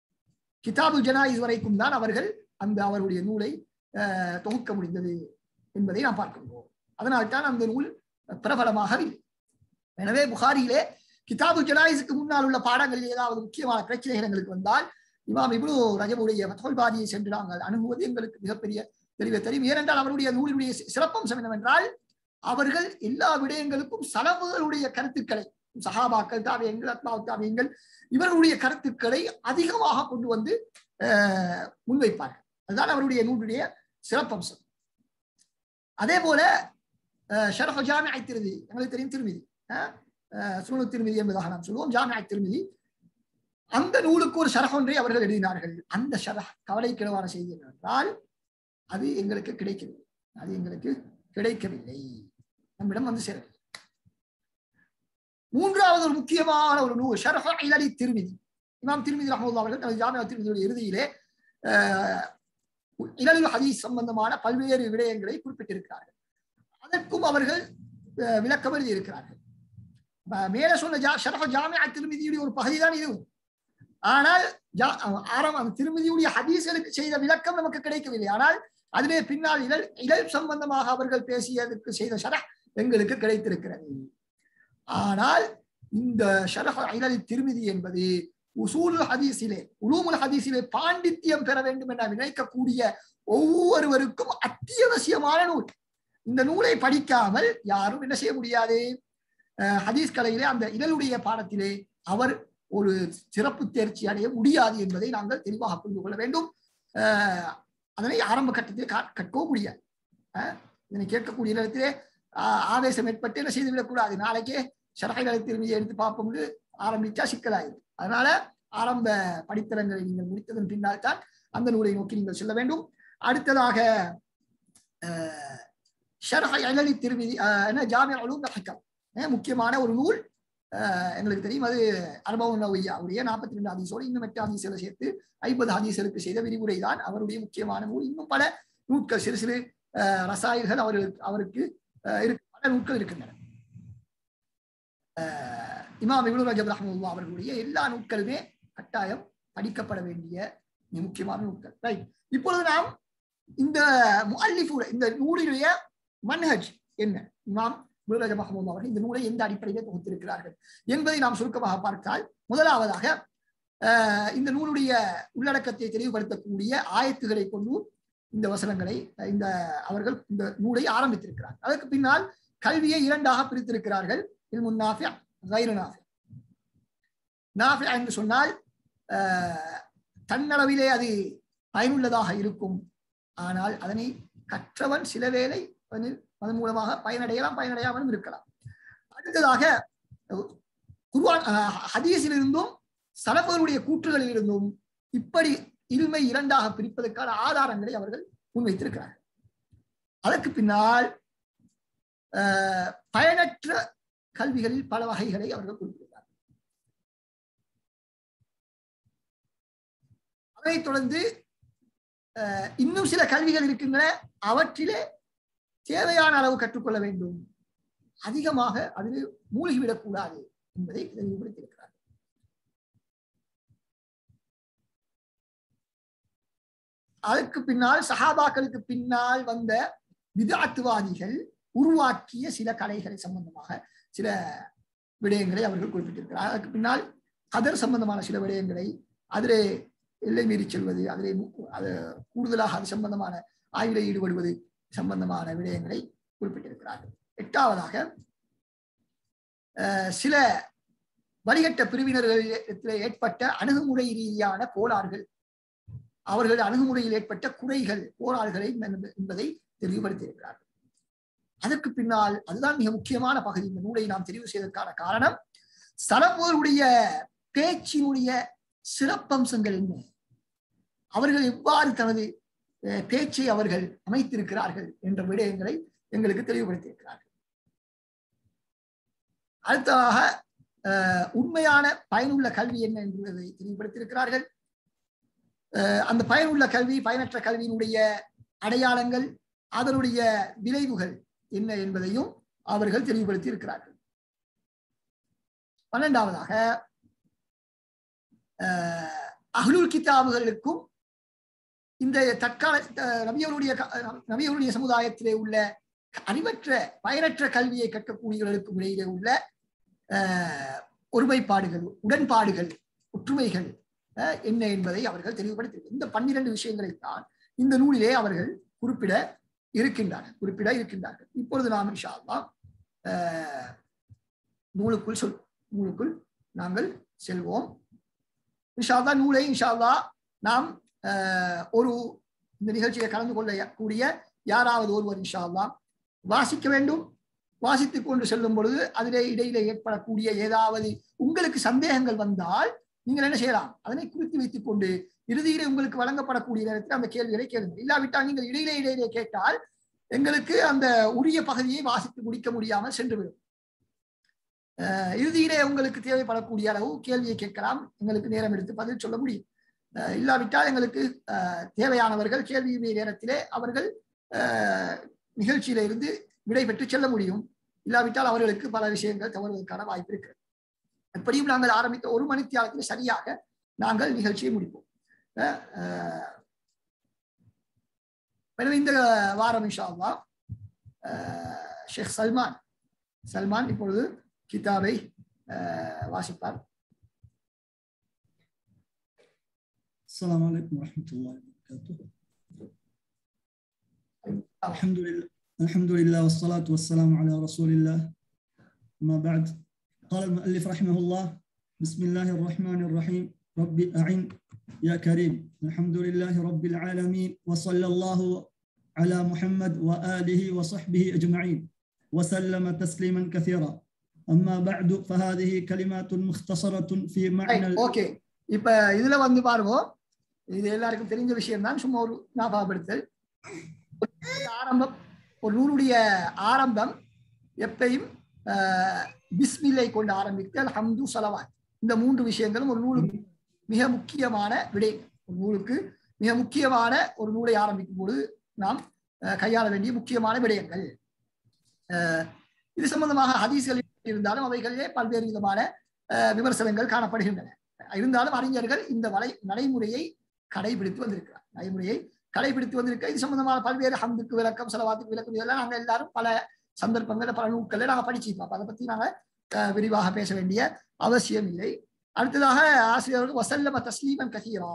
கிதாபு ஜனாயிஸ் வரைக்கும் தான் அவர்கள் அந்த அவருடைய நூலை அஹ், தொகுக்க முடிந்தது என்பதை நாம் பார்க்கின்றோம் அதனால்தான் அந்த நூல் பிரபலமாகவில்லை எனவே புகாரியிலே கிதாபு ஜனாயிஸுக்கு முன்னால் உள்ள பாடங்களில் ஏதாவது முக்கியமான பிரச்சனைகள் எங்களுக்கு வந்தால் இமாம் இப்னு ரஜபுடைய மத்தோல் பாதியை சென்று நாங்கள் அணுகுவது எங்களுக்கு மிகப்பெரிய தெளிவை தெரியும் ஏனென்றால் அவருடைய நூலினுடைய சி- சிறப்பம்சம் என்னவென்றால் அவர்கள் எல்லா விடயங்களுக்கும் சலவுகளுடைய கருத்துக்களை சஹாபாக்கள் தாவியங்கள் அத்மாவு தாவியங்கள் இவர்களுடைய கருத்துக்களை அதிகமாக கொண்டு வந்து அஹ், முன்வைப்பார்கள் அதுதான் அவருடைய நூலுடைய சிறப்பம்சம் அதே போல அஹ், ஷரஃப் ஜாமிஐ திருமதி எங்களுக்கு தெரியும் திருமதி சுனு திருமதி என்பதாக நாம் சொல்லுவோம் ஜாமிஐ திருமதி அந்த நூலுக்கு ஒரு ஷரஃப் ஒன்றை அவர்கள் எழுதினார்கள் அந்த ஷரஹ் கவலைக்கிடமான செய்தி என்னவென்றால் அது எங்களுக்கு கிடைக்கவில்லை அது எங்களுக்கு கிடைக்கவில்லை நம்மிடம் வந்து சேரவில்லை மூன்றாவது ஒரு முக்கியமான ஒரு நூல் ஷரஃப இலலி திருமிதி இமாம் திருமிதி ரஹமுல்லா அவர்கள் தனது ஜாமியா திருமதியுடைய இறுதியிலே அஹ், இலலில் ஹதீஸ் சம்பந்தமான பல்வேறு விடயங்களை குறிப்பிட்டிருக்கிறார்கள் அதற்கும் அவர்கள் அஹ், விளக்கம் எழுதியிருக்கிறார்கள் அஹ், மேலே சொன்ன ஜா ஷரஃப ஜாமியா திருமதியுடைய ஒரு பகுதி தான் இதுவும் ஆனால் ஜா- ஆரம் அந்த திருமதியுடைய ஹதீஸ்களுக்கு செய்த விளக்கம் நமக்கு கிடைக்கவில்லை ஆனால் அதிலே பின்னால் இழல் இழல் சம்பந்தமாக அவர்கள் பேசியதற்கு செய்த ஷரஹ் எங்களுக்கு கிடைத்திருக்கிறது ஆனால் இந்த ஷரஹ் இழல் திருமதி என்பது உசூல் ஹதீஸிலே உலூமுல் ஹதீஸிலே பாண்டித்யம் பெற வேண்டும் என நினைக்கக்கூடிய ஒவ்வொருவருக்கும் அத்தியாவசியமான நூல் இந்த நூலை படிக்காமல் யாரும் என்ன செய்ய முடியாது அஹ் ஹதீஸ் கலையிலே அந்த இதழுடைய பாடத்திலே அவர் ஒரு சிறப்பு தேர்ச்சி அடைய முடியாது என்பதை நாங்கள் தெளிவாக புரிந்து கொள்ள வேண்டும் அஹ் அதனை ஆரம்ப கட்டத்தில் கா- கற்கவும் முடியாது அஹ் இதனை கேட்கக்கூடிய இடத்திலே ஆஹ் ஆவேசம் ஏற்பட்டு என்ன செய்துவிடக்கூடாது நாளைக்கே ஷரகைகளை திரும்பி எடுத்து பார்ப்போம்னு ஆரம்பிச்சா சிக்கலாயிரும் அதனால ஆரம்ப படித்தளங்களை நீங்கள் முடித்ததன் பின்னால் தான் அந்த நூலை நோக்கி நீங்கள் செல்ல வேண்டும் அடுத்ததாக அஹ், ஷரஹ இலலி திருமதி அஹ், என்ன ஜாமியா உலூம் வல் ஹிக்கம். அஹ், முக்கியமான ஒரு நூல் அஹ், எங்களுக்கு தெரியும் அது அனுபவம் நவையாவுடைய நாற்பத்தி ரெண்டு ஹதீஸோடு இன்னும் எட்டு ஹதீஸ்களை சேர்த்து ஐம்பது ஹதீஸ்களுக்கு செய்த விரிவுரை தான் அவருடைய முக்கியமான நூல் இன்னும் பல நூட்கள் சிறு சிறு அஹ், ரசாயல்கள் அவருக்கு அவருக்கு அஹ், இருக்கு பல நூட்கள் இருக்கின்றன அஹ், இமாம் இப்னு ரஜப் ரஹ்மத்துல்லாஹ் அவர்களுடைய எல்லா நூட்களுமே கட்டாயம் படிக்கப்பட வேண்டிய மிக முக்கியமான நூட்கள் ரைட் இப்பொழுது நாம் இந்த முஅல்லிஃபுட இந்த நூலினுடைய மன்ஹஜ் என்ன இமாம் இப்னு ரஜப் ரஹ்மத்துல்லாஹ் அவர்கள் இந்த நூலை எந்த அடிப்படையிலே தொகுத்திருக்கிறார்கள் என்பதை நாம் சுருக்கமாக பார்த்தால் முதலாவதாக அஹ், இந்த நூலுடைய உள்ளடக்கத்தை தெளிவுபடுத்தக்கூடிய ஆயத்துகளை கொண்டு இந்த வசனங்களை அஹ், இந்த அவர்கள் இந்த நூலை ஆரம்பித்திருக்கிறார்கள் அதற்கு பின்னால் கல்வியை இரண்டாக பிரித்திருக்கிறார்கள் இல்முன் நாஃபி கைரு நாஃபி நாஃபி என்று சொன்னால் அஹ், தன்னளவிலே அது பயனுள்ளதாக இருக்கும் ஆனால் அதனை கற்றவன் சில வேளை அதனில் அதன் மூலமாக பயனடையலாம் பயனடையாமலும் இருக்கலாம் அடுத்ததாக அஹ், குர்ஆன் அஹ், ஹதீஸிலிருந்தும் சலபர்களுடைய கூற்றுகளில் இருந்தும் இப்படி இருமை இரண்டாக பிரிப்பதற்கான ஆதாரங்களை அவர்கள் முன்வைத்திருக்கிறார்கள் அதற்கு பின்னால் அஹ், பயனற்ற கல்விகளில் பல வகைகளை அவர்கள் குறிப்பிடுகிறார்கள் அதைத் தொடர்ந்து அஹ், இன்னும் சில கல்விகள் இருக்கின்றன அவற்றிலே தேவையான அளவு கற்றுக்கொள்ள வேண்டும் அதிகமாக அதில் மூழ்கிவிடக் கூடாது என்பதை தெளிவுபடுத்தியிருக்கிறார் அதற்கு பின்னால் சஹாபாக்களுக்கு பின்னால் வந்த விதாத்துவாதிகள் உருவாக்கிய சில கலைகளை சம்பந்தமாக சில விடயங்களை அவர்கள் குறிப்பிட்டிருக்கிறார் அதற்கு பின்னால் கதர் சம்பந்தமான சில விடயங்களை அதிலே எல்லை மீறி செல்வது அதிலே மு- அது கூடுதலாக அது சம்பந்தமான ஆய்விலே ஈடுபடுவது சம்பந்தமான விடயங்களை குறிப்பிட்டிருக்கிறார்கள் எட்டாவதாக அஹ், சில வழிகட்ட பிரிவினர்களிடத்தில் ஏற்பட்ட அணுகுமுறை ரீதியான கோளாறுகள் அவர்கள் அணுகுமுறையில் ஏற்பட்ட குறைகள் கோளாறுகளை என்ப- என்பதை தெளிவுபடுத்தியிருக்கிறார்கள் அதற்கு பின்னால் அதுதான் மிக முக்கியமான பகுதி இந்த நூலை நாம் தெரிவு செய்வதற்கான காரணம் சலபோருடைய பேச்சினுடைய சிறப்பம்சங்கள் என்ன அவர்கள் எவ்வாறு தனது அஹ், பேச்சை அவர்கள் அமைத்திருக்கிறார்கள் என்ற விடயங்களை எங்களுக்கு தெளிவுபடுத்தியிருக்கிறார்கள் அடுத்ததாக அஹ், உண்மையான பயனுள்ள கல்வி என்ன என்பதை தெளிவுபடுத்தியிருக்கிறார்கள் அஹ், அந்த பயனுள்ள கல்வி பயனற்ற கல்வியினுடைய அடையாளங்கள் அதனுடைய விளைவுகள் என்ன என்பதையும் அவர்கள் தெளிவுபடுத்தி இருக்கிறார்கள் பன்னெண்டாவதாக அஹ், அஹ்லுல் கிதாபுகளுக்கும் இந்த தற்கால அஹ், நபியவருடைய க- அஹ், நபியவருடைய சமுதாயத்திலே உள்ள அறிவற்ற பயனற்ற கல்வியை கற்கக்கூடியவர்களுக்கும் இடையிலே உள்ள அஹ், ஒருமைப்பாடுகள் உடன்பாடுகள் ஒற்றுமைகள் அஹ், என்ன என்பதை அவர்கள் தெளிவுபடுத்தி இந்த பன்னிரண்டு விஷயங்களை தான் இந்த நூலிலே அவர்கள் குறிப்பிட இருக்கின்றார்கள் குறிப்பிட இருக்கின்றார்கள் இப்பொழுது நாம் இன்ஷா அல்லாஹ் அஹ், நூலுக்குள் சொல் நூலுக்குள் நாங்கள் செல்வோம் இன்ஷா அல்லாஹ் நூலை இன்ஷா அல்லாஹ் நாம் அஹ், ஒரு இந்த நிகழ்ச்சியை கலந்து கொள்ளக்கூடிய யாராவது ஒருவர் இன்ஷா அல்லாஹ் வாசிக்க வேண்டும் வாசித்துக் கொண்டு செல்லும் பொழுது அதிலே இடையிலே ஏற்படக்கூடிய ஏதாவது உங்களுக்கு சந்தேகங்கள் வந்தால் நீங்கள் என்ன செய்யலாம் அதனை குறித்து வைத்துக் கொண்டு இறுதியிலே உங்களுக்கு வழங்கப்படக்கூடிய நேரத்தில் அந்த கேள்விகளை கேளுங்கள் இல்லாவிட்டால் நீங்கள் இடையிலே இடையிலே கேட்டால் எங்களுக்கு அந்த உரிய பகுதியை வாசித்து முடிக்க முடியாமல் சென்றுவிடும் அஹ் இறுதியிலே உங்களுக்கு தேவைப்படக்கூடிய அளவு கேள்வியை கேட்கலாம் எங்களுக்கு நேரம் எடுத்து பதில் சொல்ல முடியும் அஹ் இல்லாவிட்டால் எங்களுக்கு அஹ், தேவையானவர்கள் கேள்வி நேரத்திலே அவர்கள் அஹ், நிகழ்ச்சியில இருந்து விடை பெற்று செல்ல முடியும் இல்லாவிட்டால் அவர்களுக்கு பல விஷயங்கள் தவறுவதற்கான வாய்ப்பு இருக்கிறது எப்படியும் நாங்கள் ஆரம்பித்த ஒரு மணித்தியாலத்தில் சரியாக நாங்கள் நிகழ்ச்சியை முடிப்போம் அஹ், அஹ், எனவே இந்த வாரம் இன்ஷா அல்லாஹ் அஹ், ஷேக் சல்மான் சல்மான் இப்பொழுது கிதாபை அஹ், வாசிப்பார் السلام عليكم ورحمة الله وبركاته الحمد لله الحمد لله والصلاة والسلام على رسول الله أما بعد قال المؤلف رحمه الله بسم الله الرحمن الرحيم رب أعن يا كريم الحمد لله رب العالمين وصلى الله على محمد وآله وصحبه أجمعين وسلم تسليما كثيرا أما بعد فهذه كلمات مختصرة في معنى ஓகே இப்ப இதுல வந்து பாருங்க இது எல்லாருக்கும் தெரிஞ்ச விஷயம் தான் சும்மா ஒரு ஞாபகப்படுத்தல் ஒரு நூலுடைய ஆரம்பம் ஒரு நூலுடைய ஆரம்பம் எப்பயும் ஆஹ், பிஸ்மில்லை கொண்டு ஆரம்பித்து அல்ஹம்து சலவாத் இந்த மூன்று விஷயங்களும் ஒரு நூலுக்கு மிக முக்கியமான விடயங்கள் ஒரு நூலுக்கு மிக முக்கியமான ஒரு நூலை ஆரம்பிக்கும் பொழுது நாம் ஆஹ், கையாள வேண்டிய முக்கியமான விடயங்கள் ஆஹ், இது சம்பந்தமாக ஹதீஸ்கள் இருந்தாலும் அவைகளிலே பல்வேறு விதமான ஆஹ், விமர்சனங்கள் காணப்படுகின்றன இருந்தாலும் அறிஞர்கள் இந்த வலை நடைமுறையை கடைபிடித்து வந்திருக்கிறார் நடைமுறையை கடைபிடித்து வந்திருக்க இது சம்பந்தமான பல்வேறு ஹம்துக்கு விளக்கம் செலவாத்துக்கு விளக்கம் இதெல்லாம் நாங்க எல்லாரும் பல சந்தர்ப்பங்கள்ல பல நூட்கள்ல நாங்க படிச்சிருப்போம் அப்ப அதை பத்தி நாங்க அஹ், விரிவாக பேச வேண்டிய அவசியம் இல்லை அடுத்ததாக ஆசிரியர்கள் வசல்லம தஸ்லீமன் கசீரா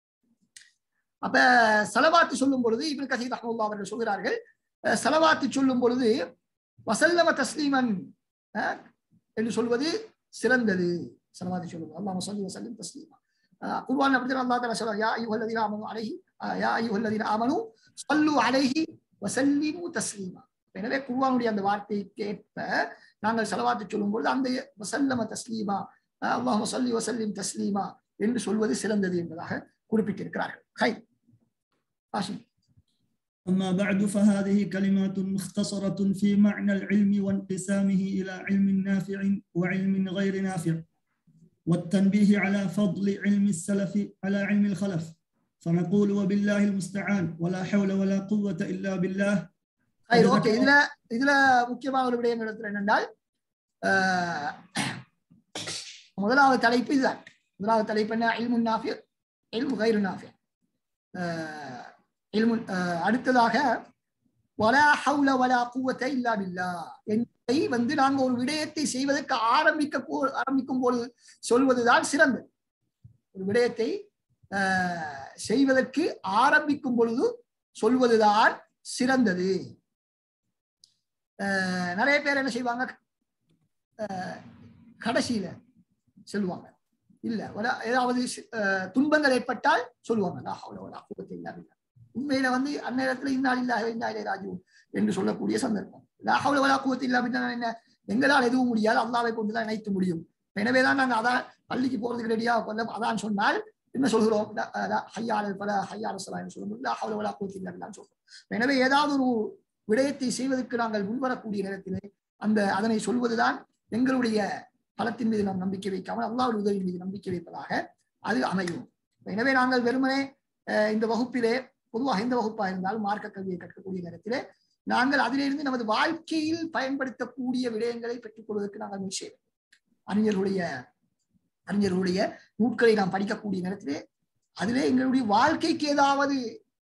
அப்ப செலவாத்து சொல்லும் பொழுது இப்னு கசீர் ரஹ்மத்துல்லாஹி அவர்கள் சொல்கிறார்கள் அஹ், செலவாத்து சொல்லும் பொழுது வசல்லம தஸ்லீமன் அஹ், என்று சொல்வது சிறந்தது செலவாத்து சொல்லுவது அல்லாஹ் சொல்லி வசல்லம் தஸ்லீமா அஹ், குர்ஆன் அப்படி அல்லாஹ் தஆலா சொல்றார் யா அய்யுஹல்லதீன ஆமனு அலைஹி அஹ், யா அய்யுஹல்லதீன ஆமனு ஸல்லு அலைஹி வசல்லிமு தஸ்லீமா எனவே குர்ஆனுடைய அந்த வார்த்தைக்கு ஏற்ப நாங்கள் செலவாத்து சொல்லும்போது அந்த வசல்லம தஸ்லீமா அஹ், அல்லாஹும்ம ஸல்லி வசல்லிம் தஸ்லீமா என்று சொல்வது சிறந்தது என்பதாக குறிப்பிட்டிருக்கிறார்கள் ஹை ஆஷிம் أما بعد فهذه كلمات مختصرة في معنى العلم وانقسامه إلى علم نافع وعلم غير نافع والتنبيه على فضل علم السلف على علم الخلف فنقول وبالله المستعان ولا حول ولا قوة إلا بالله ஹை ஓகே இதுல இதுல முக்கியமான ஒரு விடயம் இடத்துல என்னென்றால் ஆஹ், முதலாவது தலைப்பு இதுதான் முதலாவது தலைப்பு என்ன இல்முன் நாஃபி இல்மு கைரு நாஃபி ஆஹ், இல்முன் ஆஹ், அடுத்ததாக வலா ஹவுல வலா குவத்தை இல்லா பில்லா என்பதை வந்து நாங்க ஒரு விடயத்தை செய்வதற்கு ஆரம்பிக்க போ- ஆரம்பிக்கும் பொழுது சொல்வதுதான் சிறந்தது ஒரு விடயத்தை ஆஹ், செய்வதற்கு ஆரம்பிக்கும் பொழுது சொல்வதுதான் சிறந்தது ஆஹ், நிறைய பேர் என்ன செய்வாங்க ஆஹ், கடைசியில சொல்லுவாங்க இல்ல ஒரு ஏதாவது சி- ஆஹ், துன்பங்கள் ஏற்பட்டால் சொல்லுவாங்க லா ஹவ்ல வலா குவத்த இல்லா பில்லா. உண்மையில வந்து அந்நேரத்துல இன்னால் இல்லா இன்னாலே ராஜு என்று சொல்லக்கூடிய சந்தர்ப்பம் லா ஹவ்ல வலா குவத்த இல்லா பில்லா என்ன எங்களால் எதுவும் முடியாது அல்லாவை கொண்டுதான் இணைத்து முடியும் எனவேதான் நாங்க அதான் பள்ளிக்கு போறதுக்கு ரெடியா அதான் சொன்னால் என்ன சொல்கிறோம் ல- ல- ஹய்யாலல் பல ஹய்யால சலா என்று சொல்லும்போது லா ஹவ்ல வலா குவத்த இல்லா பில்லான்னு சொல்றோம் எனவே ஏதாவது ஒரு விடயத்தை செய்வதற்கு நாங்கள் முன்வரக்கூடிய நேரத்திலே அந்த அதனை சொல்வதுதான் எங்களுடைய பலத்தின் மீது நாம் நம்பிக்கை வைக்காமல் அல்லாஹ்வுடைய உதவி மீது நம்பிக்கை வைப்பதாக அது அமையும் எனவே நாங்கள் வெறுமனே அஹ், இந்த வகுப்பிலே பொதுவாக எந்த வகுப்பாக இருந்தாலும் மார்க்க கல்வியை கற்கக்கூடிய நேரத்திலே நாங்கள் அதிலிருந்து நமது வாழ்க்கையில் பயன்படுத்தக்கூடிய விடயங்களை பெற்றுக்கொள்வதற்கு நாங்கள் முயற்சி செய்வோம். அறிஞர்களுடைய அறிஞர்களுடைய நூட்களை நாம் படிக்கக்கூடிய நேரத்திலே அதிலே எங்களுடைய வாழ்க்கைக்கு ஏதாவது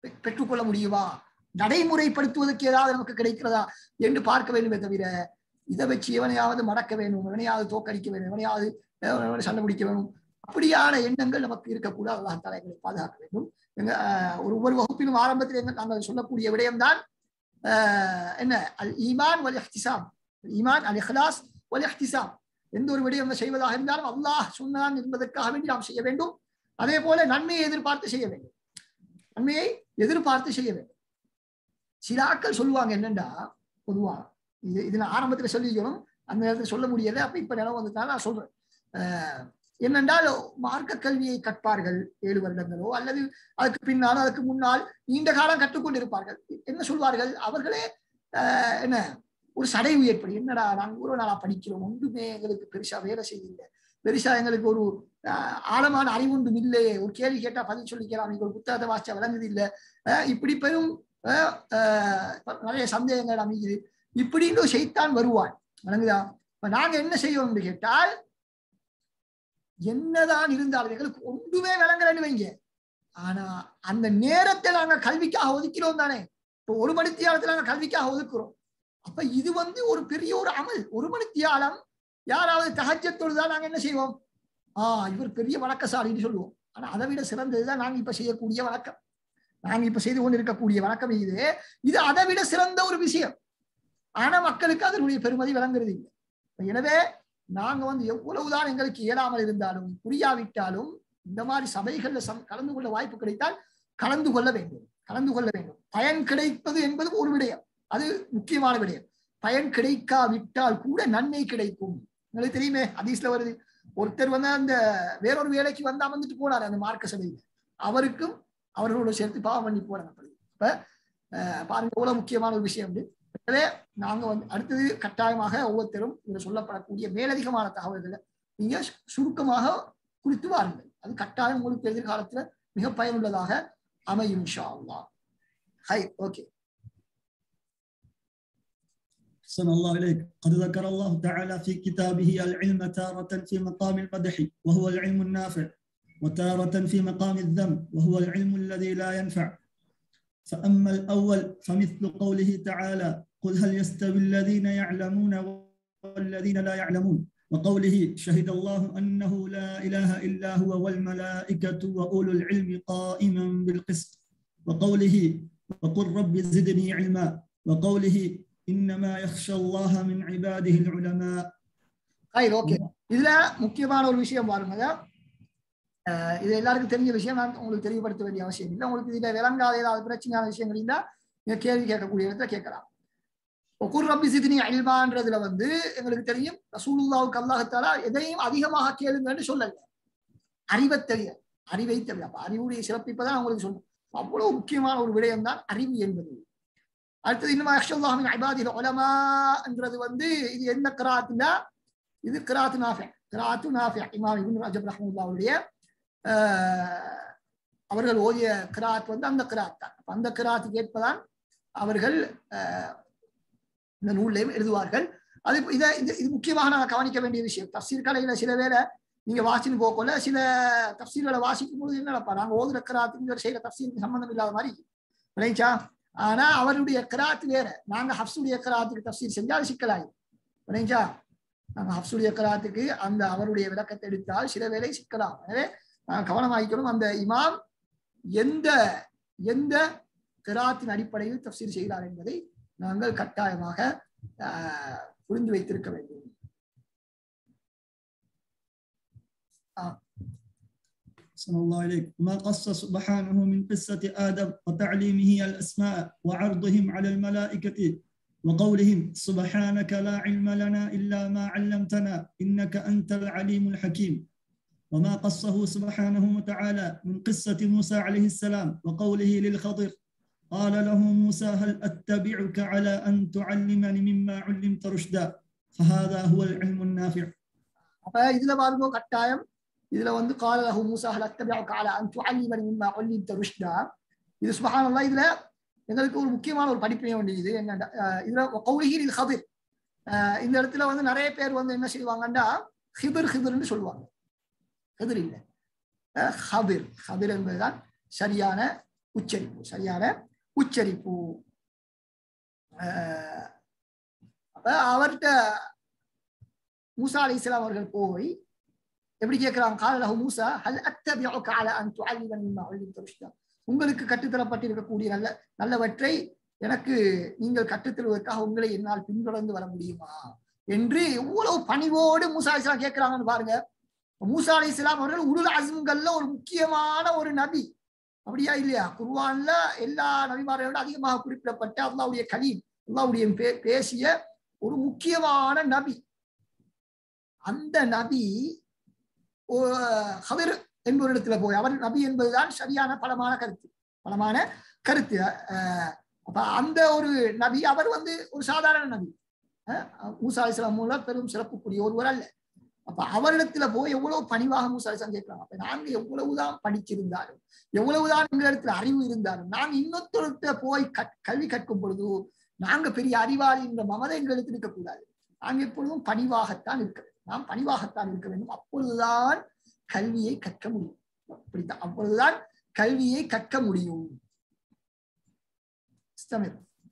பெ- பெற்றுக்கொள்ள முடியுமா நடைமுறைப்படுத்துவதற்கு ஏதாவது நமக்கு கிடைக்கிறதா என்று பார்க்க வேண்டுமே தவிர இதை வச்சு எவனையாவது மடக்க வேண்டும் எவனையாவது தோக்கடிக்க வேண்டும் எவனையாவது அஹ், சண்டை பிடிக்க வேண்டும் அப்படியான எண்ணங்கள் நமக்கு இருக்கக்கூடாது அல்லாஹ் தஆலா எங்களை பாதுகாக்க வேண்டும் எங்க அஹ், ஒரு ஒவ்வொரு வகுப்பிலும் ஆரம்பத்தில் எங்க நாங்கள் சொல்லக்கூடிய விடயம்தான் அஹ், என்ன அல் ஈமான் வல் இஹ்திசாம் ஈமான் அல் இஹ்லாஸ் வல் இஹ்திசாம் எந்த ஒரு விடயம் செய்வதாக இருந்தாலும் அல்லாஹ் சொன்னான் என்பதற்காக வேண்டி நாம் செய்ய வேண்டும் அதே போல நன்மையை எதிர்பார்த்து செய்ய வேண்டும் நன்மையை எதிர்பார்த்து செய்ய வேண்டும் சில ஆட்கள் சொல்லுவாங்க என்னண்டா பொதுவா இது இது நான் ஆரம்பத்துல சொல்லிக்கணும் அந்த நேரத்தில் சொல்ல முடியல அப்ப இப்ப நிலம் வந்ததுனால நான் சொல்றேன் அஹ், என்னென்றால் மார்க்க கல்வியை கற்பார்கள் ஏழு வருடங்களோ அல்லது அதுக்கு பின்னால் அதுக்கு முன்னால் நீண்ட காலம் கற்றுக்கொண்டிருப்பார்கள் என்ன சொல்வார்கள் அவர்களே அஹ், என்ன ஒரு சடைவு ஏற்படும் என்னடா நாங்கள் ஒரு நாளா படிக்கிறோம் ஒன்றுமே எங்களுக்கு பெருசா வேலை செய்யல பெருசா எங்களுக்கு ஒரு அஹ், ஆழமான அறிவொன்றும் இல்லையே ஒரு கேள்வி கேட்டா பதில் சொல்லிக்கலாம் நீங்க ஒரு புத்தகத்தை வாசிச்சா விளங்குது இல்ல அஹ், இப்படி பெரும் அஹ், அஹ், நிறைய சந்தேகங்கள் அமைகிறது இப்படின்னு ஒரு செய்தான் வருவான் விளங்குதா இப்ப நாங்க என்ன செய்வோம்னு கேட்டால் என்னதான் இருந்தாலும் எங்களுக்கு ஒன்றுமே விளங்கலன்னு வைங்க ஆனா அந்த நேரத்தை நாங்க கல்விக்காக ஒதுக்கிறோம் தானே இப்போ ஒரு மணி தியாலத்துல நாங்க கல்விக்காக ஒதுக்குறோம் அப்ப இது வந்து ஒரு பெரிய ஒரு அமல் ஒரு மணி தியாலம் யாராவது தகஜத்தொழுதா நாங்க என்ன செய்வோம் ஆஹ் இவர் பெரிய வழக்கசாலின்னு சொல்லுவோம் ஆனா அதை விட சிறந்ததுதான் நாங்க இப்ப செய்யக்கூடிய வழக்கம் நாங்க இப்ப செய்து கொண்டிருக்கக்கூடிய வழக்கம் இது இது அதை விட சிறந்த ஒரு விஷயம் ஆனா மக்களுக்கு அதனுடைய பெருமதி விளங்குறது இல்லை இப்ப எனவே நாங்க வந்து எவ்வளவுதான் எங்களுக்கு இயலாமல் இருந்தாலும் புரியாவிட்டாலும் இந்த மாதிரி சபைகள்ல சம் கலந்து கொள்ள வாய்ப்பு கிடைத்தால் கலந்து கொள்ள வேண்டும் கலந்து கொள்ள வேண்டும் பயன் கிடைப்பது என்பது ஒரு விடயம் அது முக்கியமான விடயம் பயன் கிடைக்காவிட்டால் கூட நன்மை கிடைக்கும் உங்களுக்கு தெரியுமே ஹதீஸ்ல வருது ஒருத்தர் வந்து அந்த வேறொரு வேலைக்கு வந்தா வந்துட்டு போனார் அந்த மார்க்க சபையில அவருக்கும் அவர்களோட சேர்த்து பாவம் பண்ணி போனாங்க அப்படி இப்ப அஹ், பாருங்க எவ்வளவு முக்கியமான ஒரு விஷயம் இது. எனவே நாங்க வந்து அடுத்தது கட்டாயமாக ஒவ்வொருத்தரும் இதுல சொல்லப்படக்கூடிய மேலதிகமான தகவல்களை நீங்க சு- சுருக்கமாக குறித்து வாருங்கள் அது கட்டாயம் உங்களுக்கு எதிர்காலத்துல மிக பயனுள்ளதாக அமையும் இன்ஷா அல்லாஹ் ஹை ஓகே أحسن الله إليك قد ذكر الله تعالى في كتابه العلم تارة في مقام المدح وهو العلم النافع وتارة في مقام الذم وهو العلم الذي لا ينفع فأما الأول فمثل قوله تعالى قل هل يستوي الذين يعلمون والذين لا يعلمون وقوله شهد الله أنه لا إله إلا هو والملائكة وأولو العلم قائما بالقسط وقوله وقل رب زدني علما وقوله إنما يخشى الله من عباده العلماء ஹை ஓகே இதுல முக்கியமான ஒரு விஷயம் பாருங்க அஹ் இது எல்லாருக்கும் தெரிஞ்ச விஷயம் நான் உங்களுக்கு தெளிவுபடுத்த வேண்டிய அவசியம் இல்லை உங்களுக்கு இதுல விளங்காத ஏதாவது பிரச்சனையான விஷயங்கள் இருந்தா நீங்க கேள்வி கேட்கக்கூடிய இடத்துல கேட்கலாம் ஒகுர் ரப்பி சிதினி அல்மான்றதுல வந்து எங்களுக்கு தெரியும் ரசூலுல்லாவுக்கு அல்லாஹத்தாலா எதையும் அதிகமாக கேளுங்கன்னு சொல்லல அறிவை தவிர அறிவை தவிர அப்ப அறிவுடைய சிறப்பிப்பதான் உங்களுக்கு சொல்லணும் அவ்வளவு முக்கியமான ஒரு விடயம் தான் அறிவு என்பது அடுத்தது இன்னும் அஷ்டல்லாஹின் ஐபாதில் உலமான்றது வந்து இது என்ன கிராத்துனா இது கிராத்து நாஃபி கிராத்து நாஃபி இமாம் இப்னு ரஜப் ரஹ்மத்துல்லாஹுடைய ஆஹ், அவர்கள் ஓதிய கிராத் வந்து அந்த கிராத் தான் அப்ப அந்த கிராத்து கேட்பதான் அவர்கள் ஆஹ், இந்த நூல்லையும் எழுதுவார்கள் அது இதை இது இது முக்கியமாக நாங்கள் கவனிக்க வேண்டிய விஷயம் தப்சீர் கலையில சில வேளை நீங்க வாசின்னு போகல சில தப்சீர்களை வாசிக்கும் போது என்னப்பா நாங்க ஓதுற கிராத்துக்கு செய்யற தப்சீருக்கு சம்பந்தம் இல்லாத மாதிரி விளைச்சா ஆனா அவருடைய கிராத் வேற நாங்க ஹப்ஸுடைய கிராத்துக்கு தப்சீர் செஞ்சா அது சிக்கலாயி விளைஞ்சா நாங்க ஹப்ஸுடைய கிராத்துக்கு அந்த அவருடைய விளக்கத்தை எடுத்தால் சில வேளை சிக்கலாம் எனவே நாங்கள் கவனமாகிக்கணும் அந்த இமாம் எந்த எந்த கிராத்தின் அடிப்படையில் தப்சீர் செய்கிறார் என்பதை நாங்கள் கட்டாயமாக ஆஹ், புரிந்து வைத்திருக்க வேண்டும் أحسن الله إليك ما قص سبحانه من قصة آدم وتعليمه الأسماء وعرضهم على الملائكة وقولهم سبحانك لا علم لنا إلا ما علمتنا إنك أنت العليم الحكيم وما قصه سبحانه وتعالى من قصة موسى عليه السلام وقوله للخضر قال له موسى هل أتبعك على أن تعلمني مما علمت رشدا فهذا هو العلم النافع அப்ப இதுல பாருங்க கட்டாயம் இதுல வந்து கால லஹு மூசா ஹல் அத்தபிஅக அலா அன் துஅல்லிமனி மிம்மா உல்லிம்த ருஷ்தா இது சுப்ஹானல்லாஹ் இதுல எங்களுக்கு ஒரு முக்கியமான ஒரு படிப்பினை ஒன்று இது என்னன்னா அஹ் இதுல கௌலிஹி லில் ஹதிர் அஹ் இந்த இடத்துல வந்து நிறைய பேர் வந்து என்ன செய்வாங்கன்னா ஹிபர் ஹிபர்னு சொல்லுவாங்க ஹிபர் இல்லை அஹ் ஹபிர் ஹபிர் என்பதுதான் சரியான உச்சரிப்பு சரியான உச்சரிப்பு ஆஹ் அப்ப அவர்கிட்ட மூசா அலி இஸ்லாம் அவர்கள் போய் எப்படி கேட்கிறாங்க கால மூசா ஹல் அத்தபிஉக அலா அன் துஅல்லிமனி மிம்மா உல்லிம்த ருஷ்தா உங்களுக்கு கற்றுத்தரப்பட்டிருக்கக்கூடிய நல்ல நல்லவற்றை எனக்கு நீங்கள் கற்றுத்தருவதற்காக உங்களை என்னால் பின்தொடர்ந்து வர முடியுமா என்று எவ்வளவு பணிவோடு மூசா அலி இஸ்லாம் கேட்கிறாங்கன்னு பாருங்க மூசா அலி இஸ்லாம் அவர்கள் உருள் அஸ்ம்கள்ல ஒரு முக்கியமான ஒரு நபி அப்படியா இல்லையா குர்வான்ல எல்லா நபிமாரை விட அதிகமாக குறிப்பிடப்பட்ட அல்லாவுடைய கலீம் அல்லாவுடைய பே- பேசிய ஒரு முக்கியமான நபி அந்த நபி ஹதர் என்பவரிடத்துல போய் அவர் நபி என்பதுதான் சரியான பலமான கருத்து பலமான கருத்து அஹ் அப்ப அந்த ஒரு நபி அவர் வந்து ஒரு சாதாரண நபி அஹ் மூசா அலிஸ்லாம் மூலம் பெரும் சிறப்புக்குரிய ஒருவர் அல்ல அப்ப அவரிடத்துல போய் எவ்வளவு பணிவாக மூசா அலிஸ்லாம் கேட்கிறாங்க அப்ப நாங்க எவ்வளவுதான் படிச்சிருந்தாலும் எவ்வளவுதான் எங்களிடத்துல அறிவு இருந்தாலும் நாங்க இன்னொருத்தருத்த போய் கற்- கல்வி கற்கும் பொழுது நாங்க பெரிய அறிவாளி என்ற மமதை எங்களுக்கு இருக்கக்கூடாது நாங்க எப்பொழுதும் பணிவாகத்தான் இருக்க வேண்டும் நாம் பணிவாகத்தான் இருக்க வேண்டும் அப்பொழுதுதான் கல்வியை கற்க முடியும் அப்படித்தான் அப்பொழுதுதான் கல்வியை கற்க முடியும் استمر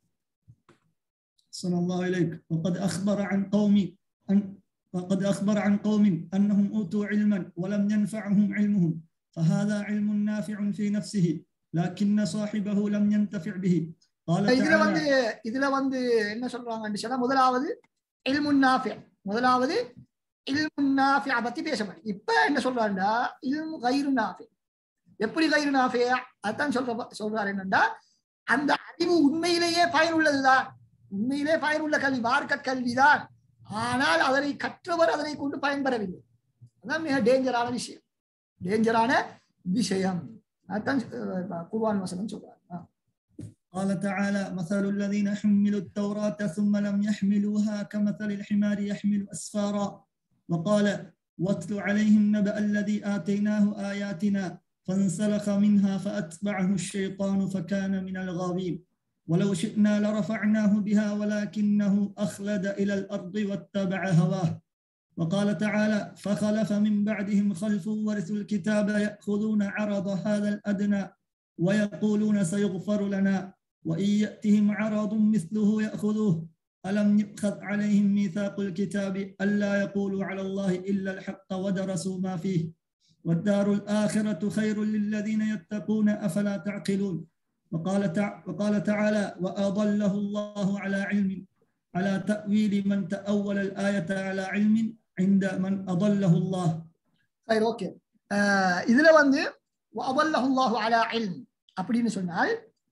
صلى الله إليك وقد أخبر عن قوم أن وقد أخبر عن قوم أنهم أوتوا علما ولم ينفعهم علمهم فهذا علم نافع في نفسه لكن صاحبه لم ينتفع به قال இதுல வந்து تعالى இதுல வந்து என்ன சொல்றாங்கன்னு சொன்னா முதலாவது இல்முன்னாஃபி முதலாவது இல்முன்னாஃபி பத்தி பேசப்படும் இப்ப என்ன சொல்றாருன்னா இல்மு கைரு நாஃபி எப்படி கைரு நாஃபி அதான் சொல்ற சொல்றாரு என்னன்னா அந்த அறிவு உண்மையிலேயே பயனுள்ளதுதான் உண்மையிலே பயனுள்ள கல்வி மார்க்க கல்விதான் ஆனால் அதனை கற்றவர் அதனை கொண்டு பயன்பெறவில்லை அதான் மிக டேஞ்சரான விஷயம் டேஞ்சரான விஷயம் அதான் அஹ், குர்ஆன் வசனம் சொல்றாரு ஆ. قال تعالى مثل الذين حملوا التوراة ثم لم يحملوها كمثل الحمار يحمل أسفارا وقال واتل عليهم نبأ الذي آتيناه آياتنا فانسلخ منها فأتبعه الشيطان فكان من الغاوين ولو شئنا لرفعناه بها ولكنه أخلد إلى الأرض واتبع هواه وقال تعالى فخلف من بعدهم خلف ورثوا الكتاب يأخذون عرض هذا الأدنى ويقولون سيغفر لنا وإن يأتهم عرض مثله يأخذوه ألم يؤخذ عليهم ميثاق الكتاب ألا يقولوا على الله إلا الحق ودرسوا ما فيه والدار الآخرة خير للذين يتقون أفلا تعقلون وقال, تع... وقال تعالى وأضله الله على علم على تأويل من تأول الآية على علم عند من أضله الله சரி ஓகே இதுல வந்து வஅதல்லஹுல்லாஹு அலா இல்ம் அப்படின்னு சொன்னால்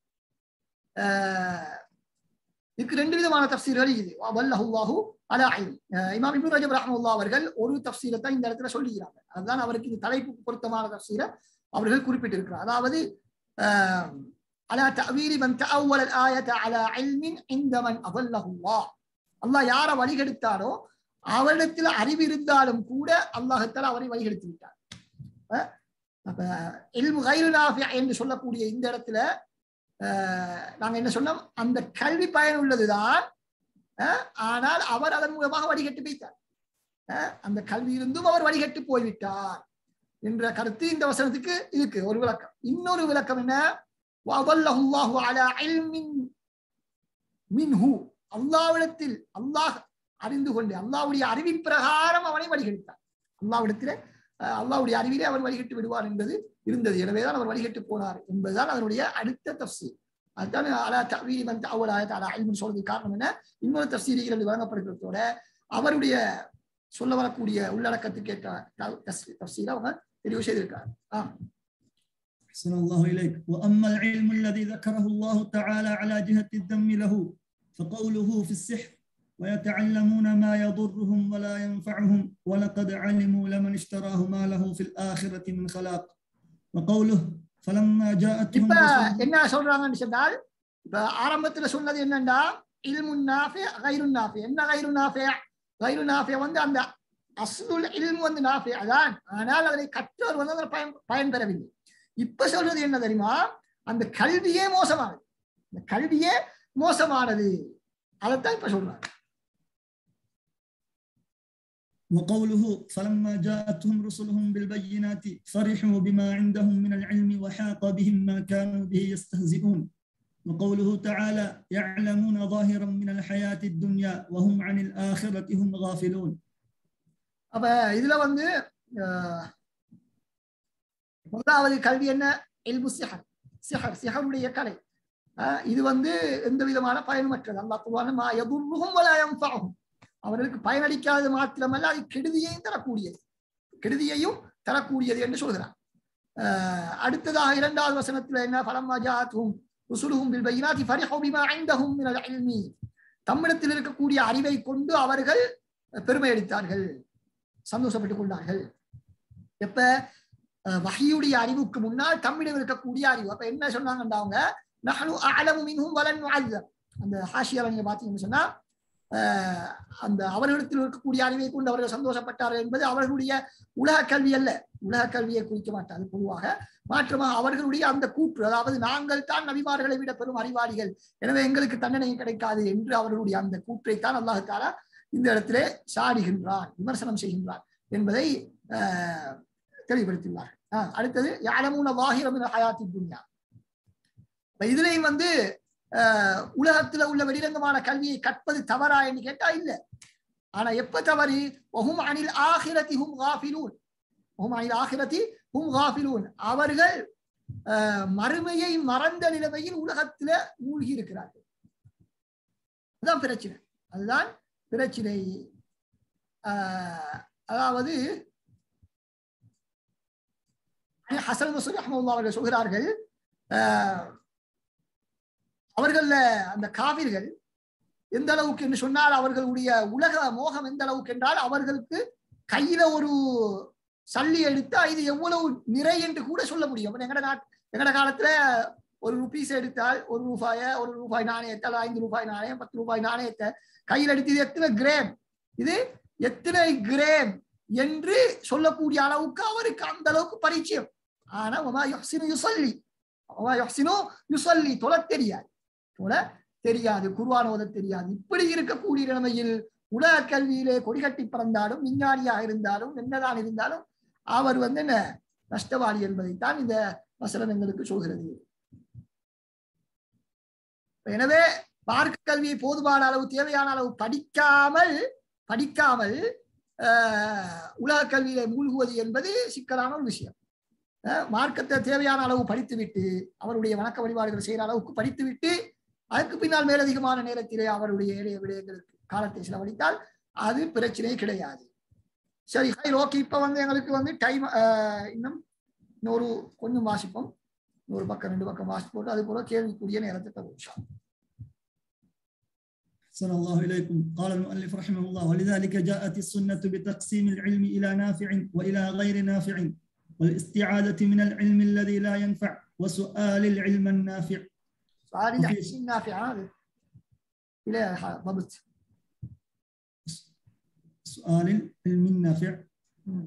ஆஹ், இதுக்கு ரெண்டு விதமான தஃசீர்கள் இருக்குது வஅதல்லஹுல்லாஹு அலா இல்ம் ஆஹ், இமாம் இப்னு ரஜப் ரஹ்மத்துல்லாஹி அவர்கள் ஒரு தஃசீரை தான் இந்த இடத்துல சொல்லிக்கிறாங்க அதுதான் அவருக்கு இது தலைப்புக்கு பொருத்தமான தஃசீரை அவர்கள் குறிப்பிட்டிருக்கிறார் அதாவது ஆஹ், அலா தஅவீலி மன் தஅவ்வல الآية على علم عند من أضله الله அல்லாஹ் யாரை வழிகெடுத்தாரோ அவரிடத்தில் அறிவு இருந்தாலும் கூட அல்லாஹத்தால் அவரை வழிகெடுத்து விட்டார் அஹ் அப்ப இல்மு கைரு நாஃபி என்று சொல்லக்கூடிய இந்த இடத்துல அஹ், நாங்க என்ன சொன்னோம் அந்த கல்வி பயனுள்ளதுதான் அஹ், ஆனால் அவர் அதன் மூலமாக வழிகட்டு வைத்தார் அஹ், அந்த கல்வி இருந்தும் அவர் வழிகட்டு போய்விட்டார் என்ற கருத்து இந்த வசனத்துக்கு இருக்கு ஒரு விளக்கம் இன்னொரு விளக்கம் என்ன وَأَضَلَّهُ اللَّهُ عَلَى عِلْمٍ மின்ஹு அல்லாவிடத்தில் அல்லாஹ் அறிந்து கொண்டு அல்லாவுடைய அறிவின் பிரகாரம் அவனை வழிகெடுத்தார் அல்லாவிடத்திலே அஹ், அல்லாஹ்வுடைய அறிவிலே அவன் வழிகட்டு விடுவார் என்பது இருந்தது எனவேதான் அவர் வழிகட்டு போனார் என்பதுதான் அதனுடைய அடுத்த தப்சீர் அதுதான் அலா தவீரி வந்து அவள் ஆயத்த அலா அல்முன்னு சொல்றதுக்கு காரணம் என்ன இன்னொரு தப்சீரி இரண்டு வழங்கப்படுகிறதோட அவருடைய சொல்ல வரக்கூடிய உள்ளடக்கத்துக்கு ஏற்ற தப்சீரை அவங்க தெரிவு செய்திருக்கார் ஆ أحسن الله إليك وأما العلم الذي ذكره الله تعالى على جهة الذم له فقوله في السحر ويتعلمون ما يضرهم ولا ينفعهم ولقد علموا لمن اشتراه ما له في الآخرة من خلاق وقوله فلما جاءتهم இப்ப رسل என்ன சொல்றாங்கன்னு சொன்னால் இப்ப ஆரம்பத்துல சொன்னது என்னன்னா இல்முன் நாஃபி கைருன் நாஃபி என்ன கைரு நாஃபி கைரு நாஃபி வந்து அந்த அஸ்லுல் இல்ம் வந்து நாஃபி அதான் ஆனால் அதனை கற்றவர் வந்து அதில் பயன் பயன் பெறவில்லை இப்ப சொல்றது என்ன தெரியுமா அந்த கல்வியே மோசமானது இந்த கல்வியே மோசமானது அதைத்தான் இப்ப சொல்றாங்க وقوله فلما جاءتهم رسلهم بالبينات فرحوا بما عندهم من العلم وحاق بهم ما كانوا به يستهزئون وقوله تعالى يعلمون ظاهرا من الحياة الدنيا وهم عن الآخرة هم غافلون அப்ப இதுல வந்து அஹ், முதலாவது கல்வி என்ன இல்மு சிஹர் சிஹர் சிஹருடைய கலை அஹ், இது வந்து எந்த விதமான பயனுமற்றது அல்லாஹ் குர்ஆன் மா யதுர்ருஹும் வலா யன்ஃபஅஹும் அவர்களுக்கு பயனளிக்காதது மாத்திரமல்ல அது கெடுதியையும் தரக்கூடியது கெடுதியையும் தரக்கூடியது என்று சொல்கிறார் அஹ், அடுத்ததாக இரண்டாவது வசனத்துல என்ன ஃபலம்மா ஜாஅத்துஹும் ருசுலுஹும் பில் பையினாத்தி ஃபரிஹு பிமா இந்தஹும் மினல் இல்மி தம்மிடத்தில் இருக்கக்கூடிய அறிவை கொண்டு அவர்கள் பெருமை அடித்தார்கள் சந்தோஷப்பட்டுக் கொண்டார்கள் எப்ப அஹ், வஹியுடைய அறிவுக்கு முன்னால் தம்மிடம் இருக்கக்கூடிய அறிவு அப்ப என்ன சொன்னாங்கன்றா அவங்க நஹனு அஅலமு மின்ஹும் வலன் நுஅzzab அந்த ஹாஷியால நீங்க பாத்தீங்கன்னு சொன்னா அஹ், அந்த அவர்களிடத்தில் இருக்கக்கூடிய அறிவை கொண்டு அவர்கள் சந்தோஷப்பட்டார்கள் என்பது அவர்களுடைய உலக கல்வி அல்ல உலக கல்வியை குறிக்க மாட்டாது பொதுவாக மாற்றமாக அவர்களுடைய அந்த கூற்று அதாவது நாங்கள் தான் நபிமார்களை விட பெரும் அறிவாளிகள் எனவே எங்களுக்கு தண்டனை கிடைக்காது என்று அவர்களுடைய அந்த கூற்றைத்தான் அல்லாஹ் தாலா இந்த இடத்திலே சாடுகின்றார் விமர்சனம் செய்கின்றார் என்பதை ஆஹ், தெளிவுபடுத்தியுள்ளார் ஆஹ், அடுத்தது யாழமூன வாகிரமின் ஹயாத்தி துன்யா இப்ப இதுலயும் வந்து ஆஹ், உலகத்துல உள்ள வெளிரங்கமான கல்வியை கற்பது தவறா என்று கேட்டா இல்ல ஆனா எப்ப தவறு ஒஹும் அனில் ஆகிரதி ஹும் காஃபிலூன் ஒஹும் அனில் ஆகிரதி ஹும் காஃபிலூன் அவர்கள் ஆஹ், மறுமையை மறந்த நிலைமையில் உலகத்துல மூழ்கி இருக்கிறார்கள் அதுதான் பிரச்சனை அதுதான் பிரச்சனை ஆஹ், அதாவது ஹசன் மசூர் அஹமதுல்லா அவர்கள் சொல்கிறார்கள் ஆஹ், அவர்கள அந்த காவிர்கள் எந்த அளவுக்கு என்று சொன்னால் அவர்களுடைய உலக மோகம் எந்த அளவுக்கு என்றால் அவர்களுக்கு கையில ஒரு சல்லி எடுத்தா இது எவ்வளவு நிறை என்று கூட சொல்ல முடியும் அப்ப எங்கட நாட் எங்கட காலத்துல ஒரு ருபீஸ் எடுத்தால் ஒரு ரூபாய ஒரு ரூபாய் நாணயத்தை அல்லது ஐந்து ரூபாய் நாணயம் பத்து ரூபாய் நாணயத்தை கையில் எடுத்து இது எத்தனை கிரேம் இது எத்தனை கிரேம் என்று சொல்லக்கூடிய அளவுக்கு அவருக்கு அந்த அளவுக்கு பரிச்சயம் ஆனா ஒமா யுஹ்சினு யுசல்லி ஒமா யுஹ்சினு யுசல்லி தொலை தெரியாது தொலை தெரியாது குர்ஆன் ஓத தெரியாது இப்படி இருக்கக்கூடிய நிலைமையில் உலக கல்வியிலே கொடிகட்டி பறந்தாலும் விஞ்ஞானியாக இருந்தாலும் என்னதான் இருந்தாலும் அவர் வந்து என்ன நஷ்டவாளி என்பதைத்தான் இந்த வசனம் எங்களுக்கு சொல்கிறது எனவே மார்க்க கல்வியை போதுமான அளவு தேவையான அளவு படிக்காமல் படிக்காமல் ஆஹ், உலக கல்வியிலே மூழ்குவது என்பது சிக்கலான ஒரு விஷயம் அஹ், மார்க்கத்தை தேவையான அளவு படித்துவிட்டு அவருடைய வணக்க வழிபாடுகள் செய்கிற அளவுக்கு படித்துவிட்டு அதுக்கு பின்னால் மேலதிகமான நேரத்திலே அவருடைய ஏழைய விடயங்களுக்கு காலத்தை செலவழித்தால் அது பிரச்சனை கிடையாது சரி ஹை ஓகே இப்ப வந்து எங்களுக்கு வந்து டைம் இன்னும் இன்னொரு கொஞ்சம் வாசிப்போம் ஒரு பக்கம் ரெண்டு பக்கம் வாசித்து போட்டு அது போல கேள்விக்குரிய நேரத்தை தருவோம் أحسن الله إليكم قال المؤلف رحمه الله ولذلك جاءت السنة بتقسيم العلم إلى نافع وإلى غير نافع والاستعادة من العلم الذي لا ينفع وسؤال العلم النافع سؤال وفي- الحسين نافع هذا إلى ضبط سؤال العلم النافع مم.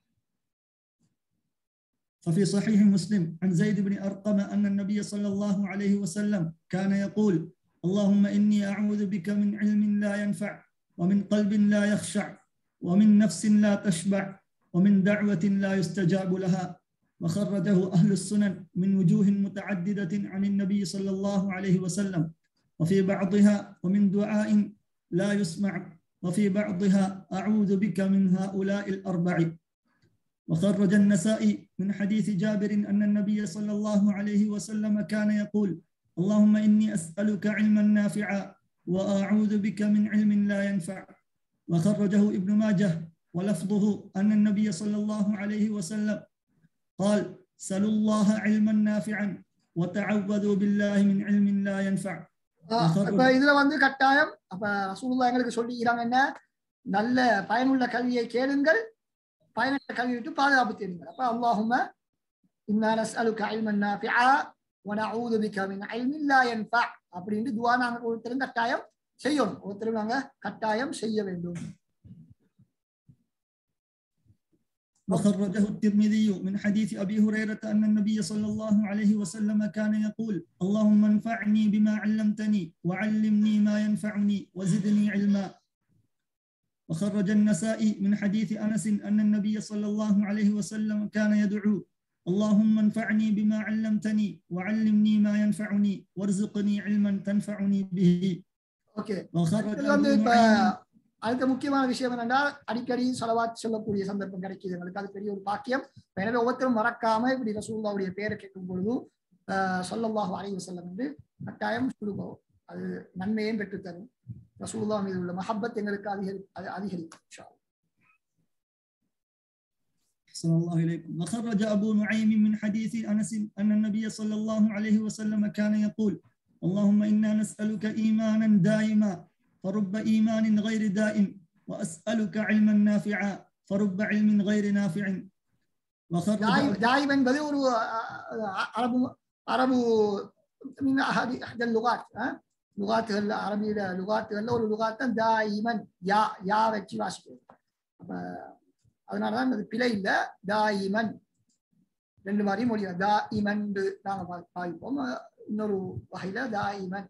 ففي صحيح مسلم عن زيد بن أرقم أن النبي صلى الله عليه وسلم كان يقول اللهم إني أعوذ بك من علم لا ينفع ومن قلب لا يخشع ومن نفس لا تشبع ومن دعوة لا يستجاب لها وخرجه أهل السنن من وجوه متعددة عن النبي صلى الله عليه وسلم وفي بعضها ومن دعاء لا يسمع وفي بعضها أعوذ بك من هؤلاء الأربع وخرج النسائي من حديث جابر أن النبي صلى الله عليه وسلم كان يقول اللهم إني أسألك علما نافعا وأعوذ بك من علم لا ينفع وخرجه ابن ماجه ولفظه أن النبي صلى الله عليه وسلم قال سلوا الله علما نافعا وتعوذوا بالله من علم لا ينفع ஆஹ் இப்ப இதுல வந்து கட்டாயம் அப்ப ரசூலுல்லாஹ் எங்களுக்கு சொல்லிக்கிறாங்க என்ன நல்ல பயனுள்ள கல்வியை கேளுங்கள் பயனற்ற கல்வி விட்டு பாதுகாப்பு தேடுங்கள் அப்ப அல்லாஹும்ம இன்னா நஸ்அலுக இல்மன் நாஃபிஆ வ நஊது பிக மின் இல்மின் லா யன்ஃபா அப்படின்னு துஆ நாங்க ஒருத்தரும் கட்டாயம் செய்யணும் ஒருத்தரும் நாங்க கட்டாயம் செய்ய வேண்டும் وخرجه الترمذي من حديث أبي هريرة أن النبي صلى الله عليه وسلم كان يقول اللهم انفعني بما علمتني وعلمني ما ينفعني وزدني علما وخرج النسائي من حديث أنس أن النبي صلى الله عليه وسلم كان يدعو اللهم انفعني بما علمتني وعلمني ما ينفعني وارزقني علما تنفعني به ஓகே وخرج இது வந்து أبو இப்ப نعيم அடுத்த முக்கியமான விஷயம் என்னன்னா அடிக்கடி சலவாத் சொல்லக்கூடிய சந்தர்ப்பம் கிடைக்குது எங்களுக்கு அது பெரிய ஒரு பாக்கியம் எனவே ஒவ்வொருத்தரும் மறக்காம இப்படி ரசூல்லாவுடைய பேரை கேட்கும் பொழுது சொல்லல்லாஹு அலைஹி வஸல்லம் என்று கட்டாயம் சொல்லுவோம் அது நன்மையும் பெற்றுத்தரும் ரசூல்லா மீது உள்ள மஹப்பத் எங்களுக்கு அதிகரி அது அதிகரிக்கும் இன்ஷா அல்லாஹ். أحسن الله إليكم وخرج أبو نعيم من حديث أنس أن النبي صلى الله عليه وسلم كان يقول اللهم إنا نسألك إيمانا دائما فرب إيمان غير دائم وأسألك علما نافعا فرب علم غير نافع وخرج தாய்- தாயிம் என்பது ஒரு அஹ், அஹ், அரபு அரபு மின் அஹதி அஹ்தல் லுகாத் அஹ், லுகாத்துகள்ல அரபியில லுகாத்துகள்ல ஒரு லுகாத் தான் தாயிமன் யா யா வச்சு வாசிக்கிறது அப்ப அதனாலதான் அது பிழை இல்ல தாயிமன் ரெண்டு மாதிரியும் மொழி தாயிமன் நாங்க பா- பாவிப்போம் அஹ், இன்னொரு வகையில தாயிமன்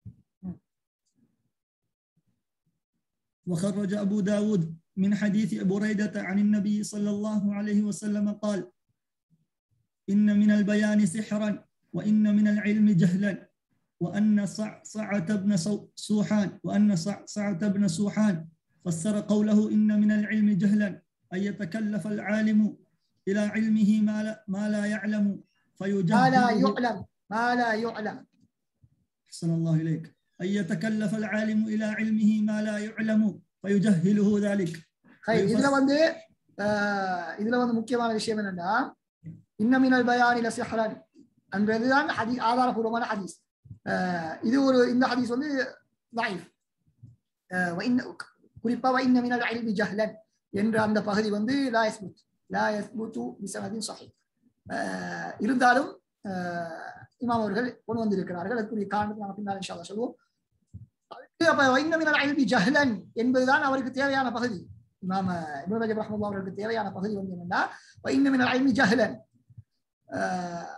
وخرج أبو داود من حديث بريدة عن النبي صلى الله عليه وسلم قال إن من البيان سحرا وإن من العلم جهلا وأن صعصعة بن سو- سوحان وأن صعصعة بن سوحان فسر قوله إن من العلم جهلا أن يتكلف العالم إلى علمه ما لا, ما لا يعلم ما لا فيجهله يعلم ما لا يعلم أحسن الله إليك أن يتكلف العالم إلى علمه ما لا يعلم فيجهله ذلك ஹை, இதுல வந்து ஆஹ், இதுல வந்து முக்கியமான விஷயம் என்னன்னா இன்னமினல் பயானில சிஹரன் என்றதுதான் ஹதி ஆதாரபூர்வமான ஹதீஸ் ஆஹ், இது ஒரு இந்த ஹதீஸ் வந்து ضعيف. ஆஹ், وإن- குறிப்பா وإن من العلم جهلا என்ற அந்த பகுதி வந்து லா يثبت லா يثبت بسند صحيح ஆஹ், இருந்தாலும் ஆஹ், இமாம் அவர்கள் கொண்டு வந்திருக்கிறார்கள் அதுக்குரிய காரணத்தை நாங்கள் பின்னால் இன்ஷா அல்லாஹ் சொல்லுவோம் அதுக்கு அப்ப وإن من العلم جهلا என்பதுதான் அவருக்கு தேவையான பகுதி இமாம இப்னு ரஜப் ரஹ்மத்துல்லாஹி அவர்களுக்கு தேவையான பகுதி வந்து என்னன்னா وإن من العلم جهلا ஆஹ்,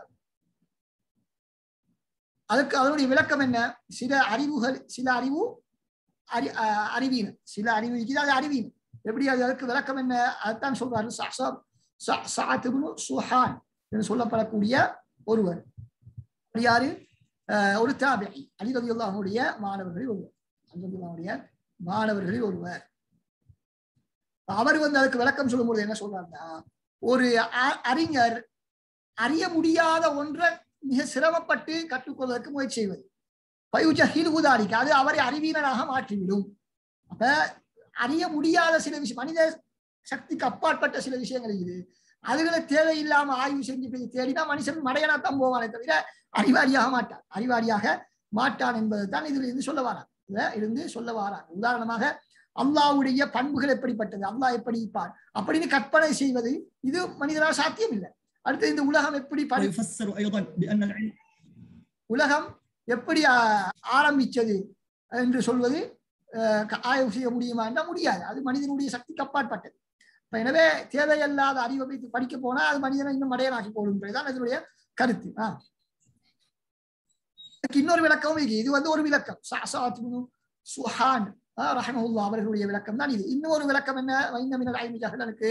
அதுக்கு அதனுடைய விளக்கம் என்ன சில அறிவுகள் சில அறிவு அறி ஆஹ், அறிவீன் சில அறிவு இருக்குது அது அறிவீன் எப்படி அது அதுக்கு விளக்கம் என்ன அதுதான் சொல்றாரு சஅசப் ச- சஅத் இப்னு சுஹான் என்று சொல்லப்படக்கூடிய ஒருவர் அவர் யாரு ஆஹ், ஒரு தாபிஇ அலி ரலியல்லாஹுடைய மாணவர்களில் ஒருவர் அலி ரலியல்லாஹுடைய மாணவர்களில் ஒருவர் அவர் வந்து அதுக்கு விளக்கம் சொல்லும்போது என்ன சொல்றாருன்னா ஒரு அ- அறிஞர் அறிய முடியாத ஒன்றை மிக சிரமப்பட்டு கற்றுக்கொள்வதற்கு முயற்சி செய்வது பயுஜஹில் உதாரிக்கு அது அவரை அறிவீனராக மாற்றிவிடும் அப்ப அறிய முடியாத சில விஷயம் மனித சக்திக்கு அப்பாற்பட்ட சில விஷயங்கள் இது அதுகளை தேவையில்லாம ஆய்வு செஞ்சு போய் தேடினா மனுஷன் மடையனாத்தான் போவானே தவிர அறிவாளியாக மாட்டான் அறிவாளியாக மாட்டான் என்பதை தான் இதுல இருந்து சொல்ல வாரான் இதுல இருந்து சொல்ல வாரான் உதாரணமாக அல்லாஹ்வுடைய பண்புகள் எப்படிப்பட்டது அல்லாஹ் எப்படி இருப்பார் அப்படின்னு கற்பனை செய்வது இது மனிதனால் சாத்தியம் இல்லை அடுத்து இந்த உலகம் எப்படி படி ويفسر أيضا بأن العلم உலகம் எப்படி ஆ- ஆரம்பிச்சது என்று சொல்வது அஹ், க- ஆய்வு செய்ய முடியுமா என்றால் முடியாது அது மனிதனுடைய சக்திக்கு அப்பாற்பட்டது இப்ப எனவே தேவையில்லாத அறிவை வைத்து படிக்க போனா அது மனிதனை இன்னும் மடையனாக்கி போடுன்றதுதான் இதனுடைய கருத்து ஆ. இதுக்கு இன்னொரு விளக்கமும் இருக்கு இது வந்து ஒரு விளக்கம் சஅசாத் இப்னு சுஹான் ரஹமஹுல்லா அவர்களுடைய விளக்கம் தான் இது இன்னொரு விளக்கம் என்ன வைந்தமினர் ஐமி ஜஹலனுக்கு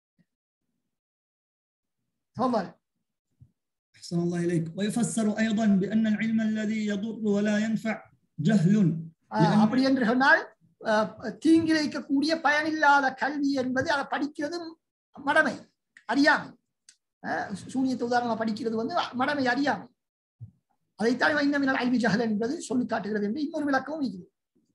تفضل أحسن الله إليك ويفسر أيضا بأن العلم الذي يضر ولا ينفع جهل ஆஹ் அப்படி என்று சொன்னால் ஆஹ் தீங்கிழைக்கக்கூடிய பயனில்லாத கல்வி என்பது அதை படிக்கிறது மடமை அறியாமை ஆஹ் சூனியத்தை உதாரணமா படிக்கிறது வந்து மடமை அறியாமை அதைத்தான் வைந்தமினால் ஐவி ஜஹல் என்பது சொல்லி காட்டுகிறது என்று இன்னொரு விளக்கமும் இருக்குது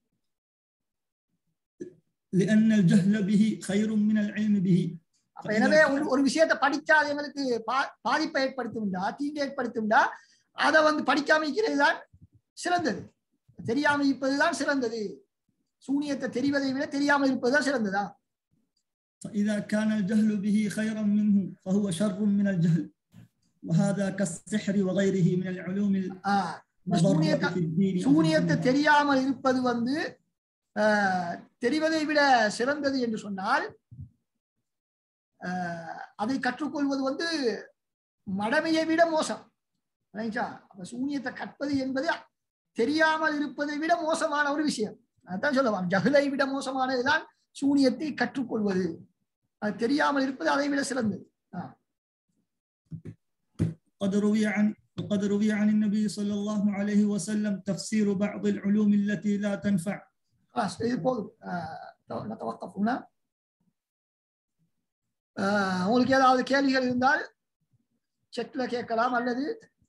لأن الجهل به خير من العلم به அப்ப எனவே ஒரு ஒரு விஷயத்தை படிச்சா அது எங்களுக்கு பா- பாதிப்பை ஏற்படுத்தும்டா தீங்கு ஏற்படுத்தும்டா அதை வந்து படிக்காம இருக்கிறது தான் சிறந்தது தெரியாம இருப்பதுதான் சிறந்தது சூனியத்தை தெரிவதை விட தெரியாமல் இருப்பதுதான் சிறந்ததா فإذا كان الجهل به خيرا منه فهو شر من الجهل وهذا كالسحر وغيره من العلوم ஆஹ் இந்த சூனியத்தை المضرة في الدين أو في சூனியத்தை الدنيا. தெரியாமல் இருப்பது வந்து ஆஹ், தெரிவதை விட சிறந்தது என்று சொன்னால் ஆஹ், அதை கற்றுக்கொள்வது வந்து மடமையை விட மோசம் ரைட்டா? அப்ப சூனியத்தை கற்பது என்பது தெரியாமல் இருப்பதை விட மோசமான ஒரு விஷயம் அதான் சொல்லுவான் ஜகுலை விட மோசமானதுதான் சூனியத்தை கற்றுக்கொள்வது அது தெரியாமல் இருப்பது அதை விட சிறந்தது قد روي عن وقد روي عن النبي صلى الله عليه وسلم تفسير بعض العلوم التي لا تنفع خلاص இது போதும் ஆஹ் نتوقف هنا ஆஹ் உங்களுக்கு ஏதாவது கேள்விகள் இருந்தால் செட்ல கேட்கலாம் அல்லது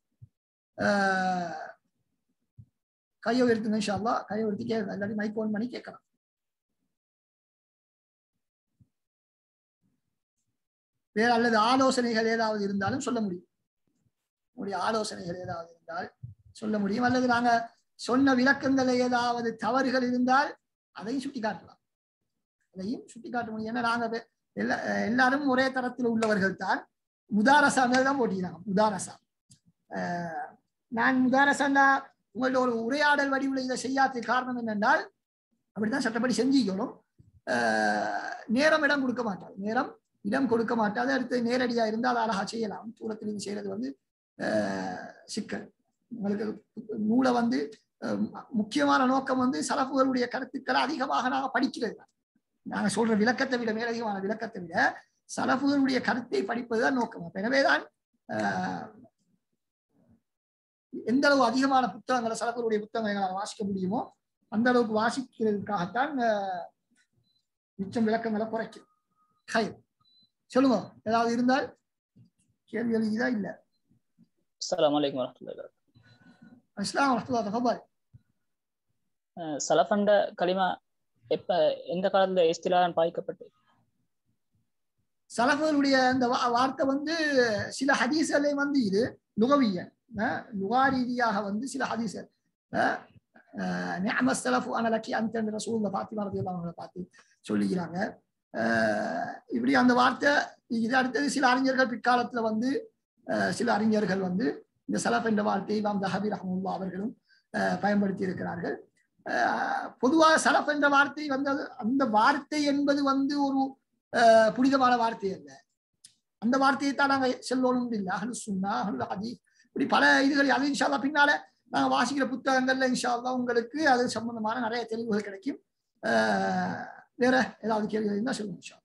ஆஹ் கையை உயர்த்துங்க இன்ஷா அல்லாஹ் கையை உயர்த்தி கேட்கலாம் இல்லாட்டி மைக் ஓன் பண்ணி கேட்கலாம் வேற அல்லது ஆலோசனைகள் ஏதாவது இருந்தாலும் சொல்ல முடியும் உங்களுடைய ஆலோசனைகள் ஏதாவது இருந்தால் சொல்ல முடியும் அல்லது நாங்க சொன்ன விளக்கங்கள் ஏதாவது தவறுகள் இருந்தால் அதையும் சுட்டி காட்டலாம் அதையும் சுட்டி காட்ட முடியும் ஏன்னா நாங்க வே- எல்லா எல்லாரும் ஒரே தரத்தில் உள்ளவர்கள் தான் முதாரசா தான் போட்டிக்கிறாங்க முதாரசா ஆஹ் நான் முதாரசாண்டா உங்களோட ஒரு உரையாடல் வடிவில் இதை செய்யாததுக்கு காரணம் என்னென்றால் அப்படித்தான் சட்டப்படி செஞ்சுக்கணும் ஆஹ் நேரம் இடம் கொடுக்க மாட்டாது நேரம் இடம் கொடுக்க மாட்டாது அடுத்து நேரடியா இருந்தால் அழகா செய்யலாம் தூரத்தில் இது செய்யறது வந்து ஆஹ் சிக்கல் உங்களுக்கு நூலை வந்து அஹ் முக்கியமான நோக்கம் வந்து சலப்புகளுடைய கருத்துக்களை அதிகமாக நாங்க படிக்கிறது தான் நாங்க சொல்ற விளக்கத்தை விட மேலதிகமான விளக்கத்தை விட சலப்புகளுடைய கருத்தை படிப்பதுதான் நோக்கம் அப்ப எனவேதான் ஆஹ் எந்த அளவு அதிகமான புத்தகங்களை சலப்புகளுடைய புத்தகங்களை எங்களால் வாசிக்க முடியுமோ அந்த அளவுக்கு வாசிக்கிறதுக்காகத்தான் ஆஹ் மிச்சம் விளக்கங்களை குறைக்கும் ஹை சொல்லுங்க ஏதாவது இருந்தால் கேள்வி எழுதிதான் இல்ல அஸ்ஸலாமு அலைக்கும் வரஹ்மத்துல்லாஹி வபரகாத்துஹு இஸ்லாம் வரத்துல்லா தஃபல் அஹ் சலஃபண்ட களிமா எப்ப எந்த காலத்துல இஸ்திலான் பாய்க்கப்பட்டு சலஃபுகளுடைய அந்த வா- வார்த்தை வந்து சில ஹதீஸ்களை வந்து இது லுகவிய லுகா ரீதியாக வந்து சில ஹதீஸ்கள் நியம சலஃபு அனலக்கி அந்த ரசூல்ல பாத்திமா ரதியல்லாஹு அவங்களை பார்த்து சொல்லிக்கிறாங்க அஹ் இப்படி அந்த வார்த்தை இது அடுத்தது சில அறிஞர்கள் பிற்காலத்துல வந்து அஹ் சில அறிஞர்கள் வந்து இந்த சலஃப் என்ற வார்த்தையை இமாம் தஹபி ரஹமுல்லா அவர்களும் அஹ் பயன்படுத்தி இருக்கிறார்கள் அஹ் பொதுவாக சலஃப் என்ற வார்த்தை வந்து அது- அந்த வார்த்தை என்பது வந்து ஒரு அஹ் புனிதமான வார்த்தை அல்ல அந்த வார்த்தையை தான் நாங்க செல்லணும் இல்லை அஹ்லு சுன்னா அஹ்லு ஹதீஸ் இப்படி பல இதுகள் அது இன்ஷா அல்லாஹ் பின்னால நாங்க வாசிக்கிற புத்தகங்கள்ல இன்ஷா அல்லாஹ் உங்களுக்கு அது சம்பந்தமான நிறைய தெளிவுகள் கிடைக்கும் அஹ் வேற ஏதாவது கேள்வி இருந்தா சொல்லுங்க இன்ஷா அல்லாஹ்.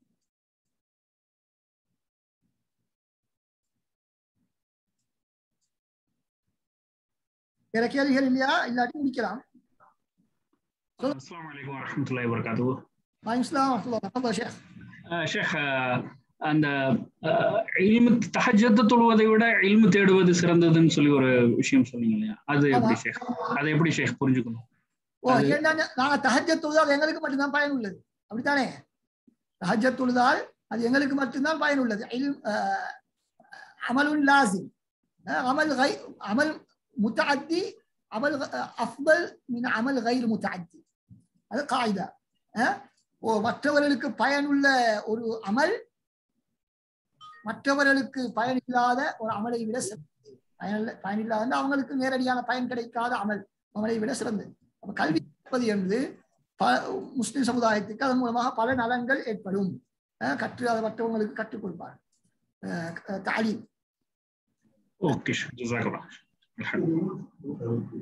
வேற கேள்விகள் இல்லையா இல்லாட்டி முடிக்கலாம் அஸ்ஸலாமு அலைக்கும் வரஹ்மத்துல்லாஹி வபரகாத்துஹு வாங்க இஸ்லாம் வரஹ்மத்துல்லாஹி தஃபல் ஷேக் அஹ் ஷேக் அஹ், அந்த அஹ், இல்மு தஹஜ்ஜத் தொழுவதை விட இல்மு தேடுவது சிறந்ததுன்னு சொல்லி ஒரு விஷயம் சொன்னீங்க இல்லையா அது எப்படி ஷேக் அதை எப்படி ஷேக் புரிஞ்சுக்கணும் ஓ ஏன்னா நாங்க தஹஜ்ஜத் தொழுதால் எங்களுக்கு மட்டும்தான் பயன் உள்ளது அப்படித்தானே தஹஜ்ஜத் தொழுதால் அது எங்களுக்கு மட்டும்தான் பயன் உள்ளது இல்ம், அஹ், அமலுன் லாசிம் அஹ், அமல் கை அமல் முத்தஅத்தி அமல் அஹ், அஃபல் மின் அமல் கைர் முத்தஅத்தி அது காயிதா அஹ், ஓ மற்றவர்களுக்கு பயனுள்ள ஒரு அமல் மற்றவர்களுக்கு பயன் இல்லாத ஒரு அமலை விட சிறந்தது பயன் பயனில்லாத அவங்களுக்கு நேரடியான பயன் கிடைக்காத அமல் அமலை விட சிறந்தது அப்ப கல்வி கற்பது என்பது ப- முஸ்லிம் சமுதாயத்துக்கு அதன் மூலமாக பல நலன்கள் ஏற்படும் அஹ் கற்று அதை மற்றவங்களுக்கு கற்றுக் கொடுப்பார் தாலீம் ஓகே ஷேக் ஜஸாக்கல்லாஹ் அல்ஹம்துலில்லாஹ்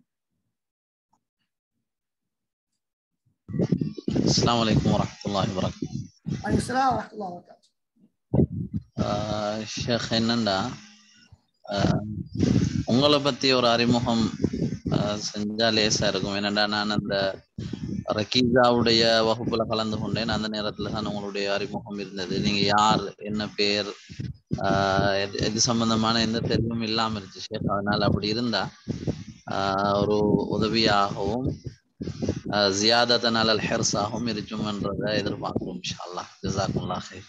அஸ்ஸலாமு அலைக்கும் வரஹ்மத்துல்லாஹி வபரகாத்துஹு அலிஸ்லாம் வரமத்துல்லா வரகாத்து ஆஹ் ஷேக் என்னண்டா ஆஹ் உங்களை பத்தி ஒரு அறிமுகம் ஆஹ் செஞ்சா லேசா இருக்கும் என்னடா நான் அந்த ரக்கீசாவுடைய வகுப்புல கலந்து கொண்டேன் அந்த நேரத்துல தான் உங்களுடைய அறிமுகம் இருந்தது நீங்க யார் என்ன பேர் ஆஹ் எது- இது சம்பந்தமான எந்த தெளிவும் இல்லாம இருந்துச்சு ஷேக் அதனால அப்படி இருந்தா ஆஹ் ஒரு உதவியாகவும் ஆஹ் ஜியாதத்தன் அலல் ஹெர்ஸாகவும் இருக்கும்ன்றதை எதிர்பார்க்கிறோம் இன்ஷா அல்லாஹ் ஜஸாக்குல்லாஹ் ஹைர்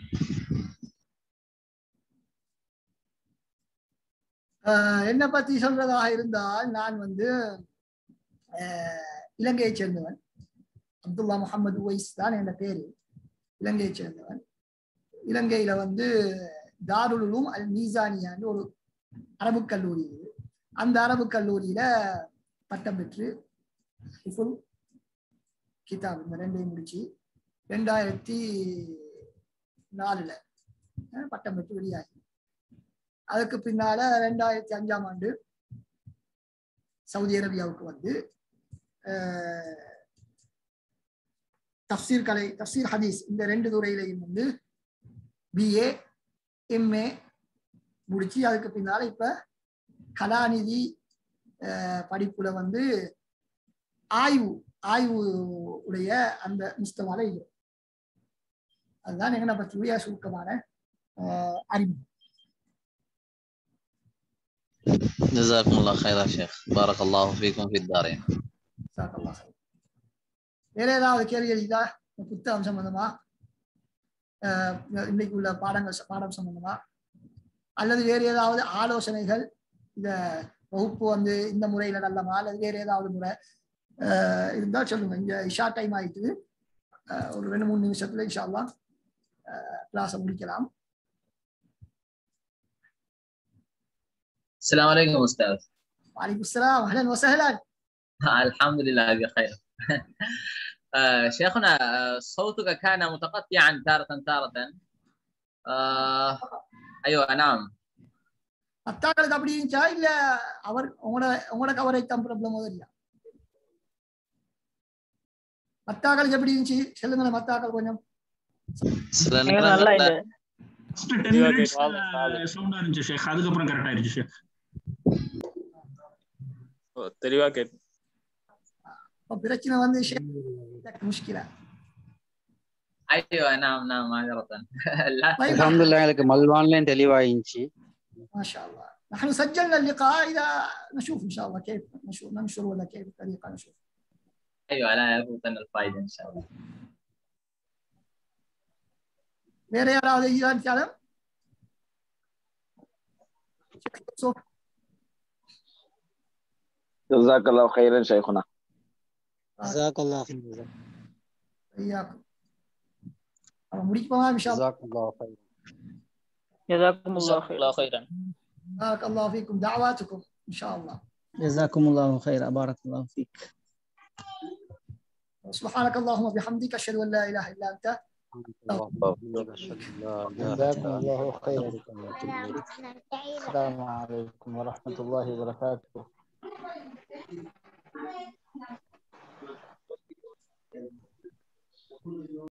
என்னை பத்தி சொல்றதாக இருந்தால் நான் வந்து அஹ், இலங்கையைச் சேர்ந்தவன் அப்துல்லா முகமது உவைஸ் தான் என் பேரு இலங்கையைச் சேர்ந்தவன் இலங்கையில வந்து தாருல் உலூம் அல் மீசானியான்னு ஒரு அரபு கல்லூரி இது அந்த அரபு கல்லூரியில பட்டம் பெற்று ஹிஃபுல் கிதாப் இந்த ரெண்டையும் முடிச்சு ரெண்டாயிரத்தி நாலுல அஹ், பட்டம் பெற்று வெளியாகி அதுக்கு பின்னால ரெண்டாயிரத்தி அஞ்சாம் ஆண்டு சவுதி அரேபியாவுக்கு வந்து அஹ், தஃசீர் கலை தஃசீர் ஹதீஸ் இந்த ரெண்டு துறையிலையும் வந்து பிஏ எம்ஏ முடிச்சு அதுக்கு பின்னால இப்ப கலாநிதி அஹ், படிப்புல வந்து ஆய்வு ஆய்வு உடைய அந்த முஸ்தவால இது அதுதான் எங்களை பற்றிய சுருக்கமான அஹ், அறிமுகம் جزاكم الله خير يا شيخ بارك الله فيكم في الدارين ஜஸாக்கல்லாஹ் ஹைர். வேற ஏதாவது கேள்விகள் இதா இந்த புத்தகம் சம்பந்தமா அஹ், இன்னைக்கு உள்ள பாடங்கள் ச- பாடம் சம்பந்தமா அல்லது வேறு ஏதாவது ஆலோசனைகள் இந்த வகுப்பு வந்து இந்த முறையில நல்லமா அல்லது வேறு ஏதாவது முறை அஹ், இருந்தா சொல்லுங்க இங்க இஷா டைம் ஆயிட்டு அஹ், ஒரு ரெண்டு மூணு நிமிஷத்துல இன்ஷா அல்லாஹ் கிளாஸை முடிக்கலாம் السلام عليكم استاذ وعليكم السلام اهلا وسهلا الحمد لله بخير آه، شيخنا آه، صوتك كان متقطعا تارة تارة آه، ايوه نعم மத்தாக்களுக்கு அப்படி இருந்துச்சா இல்ல அவர் உங்களோட உங்களோட கவரேஜ் தான் ப்ராப்ளம் முதலியா மத்தாக்களுக்கு எப்படி இருந்துச்சு சொல்லுங்களேன் மத்தாக்கள் கொஞ்சம் சில நீங்க நல்லா நேரங்கள்ல இந்த ஃபர்ஸ்ட் டென் மினிட்ஸ் சவுண்டா இருந்துச்சு ஷேக் அதுக்கப்புறம் கரெக்ட் ஆயிருச்சு ஷேக் தெளிவா கேட்டு இப்ப பிரச்சனை வந்து ஷேக் முஷ்கிலா ايوه نعم نعم معذرة لا طيب அல்ஹம்துலில்லாஹ் எனக்கு மல்வான்லையும் தெளிவாயிடுச்சு ما شاء الله نحن سجلنا اللقاء اذا نشوف ان شاء الله كيف نشوف ننشر ولا كيف الطريقه نشوف ايوه لا يفوتنا الفائدة ان شاء الله வேற யாராவது ஈரான் جزاك الله خيرا شيخنا ஜஸாக்கல்லாஹ் خير ஐயாக்கும் அவ முடிப்போமா ان شاء الله ஜஸாக்கல்லாஹ் خير جزاكم الله خير الله خيرا بارك الله فيكم دعواتكم ان شاء الله جزاكم الله خيرا بارك الله فيك سبحانك اللهم وبحمدك اشهد ان لا اله الا انت جزاكم الله خيرا السلام عليكم ورحمة الله وبركاته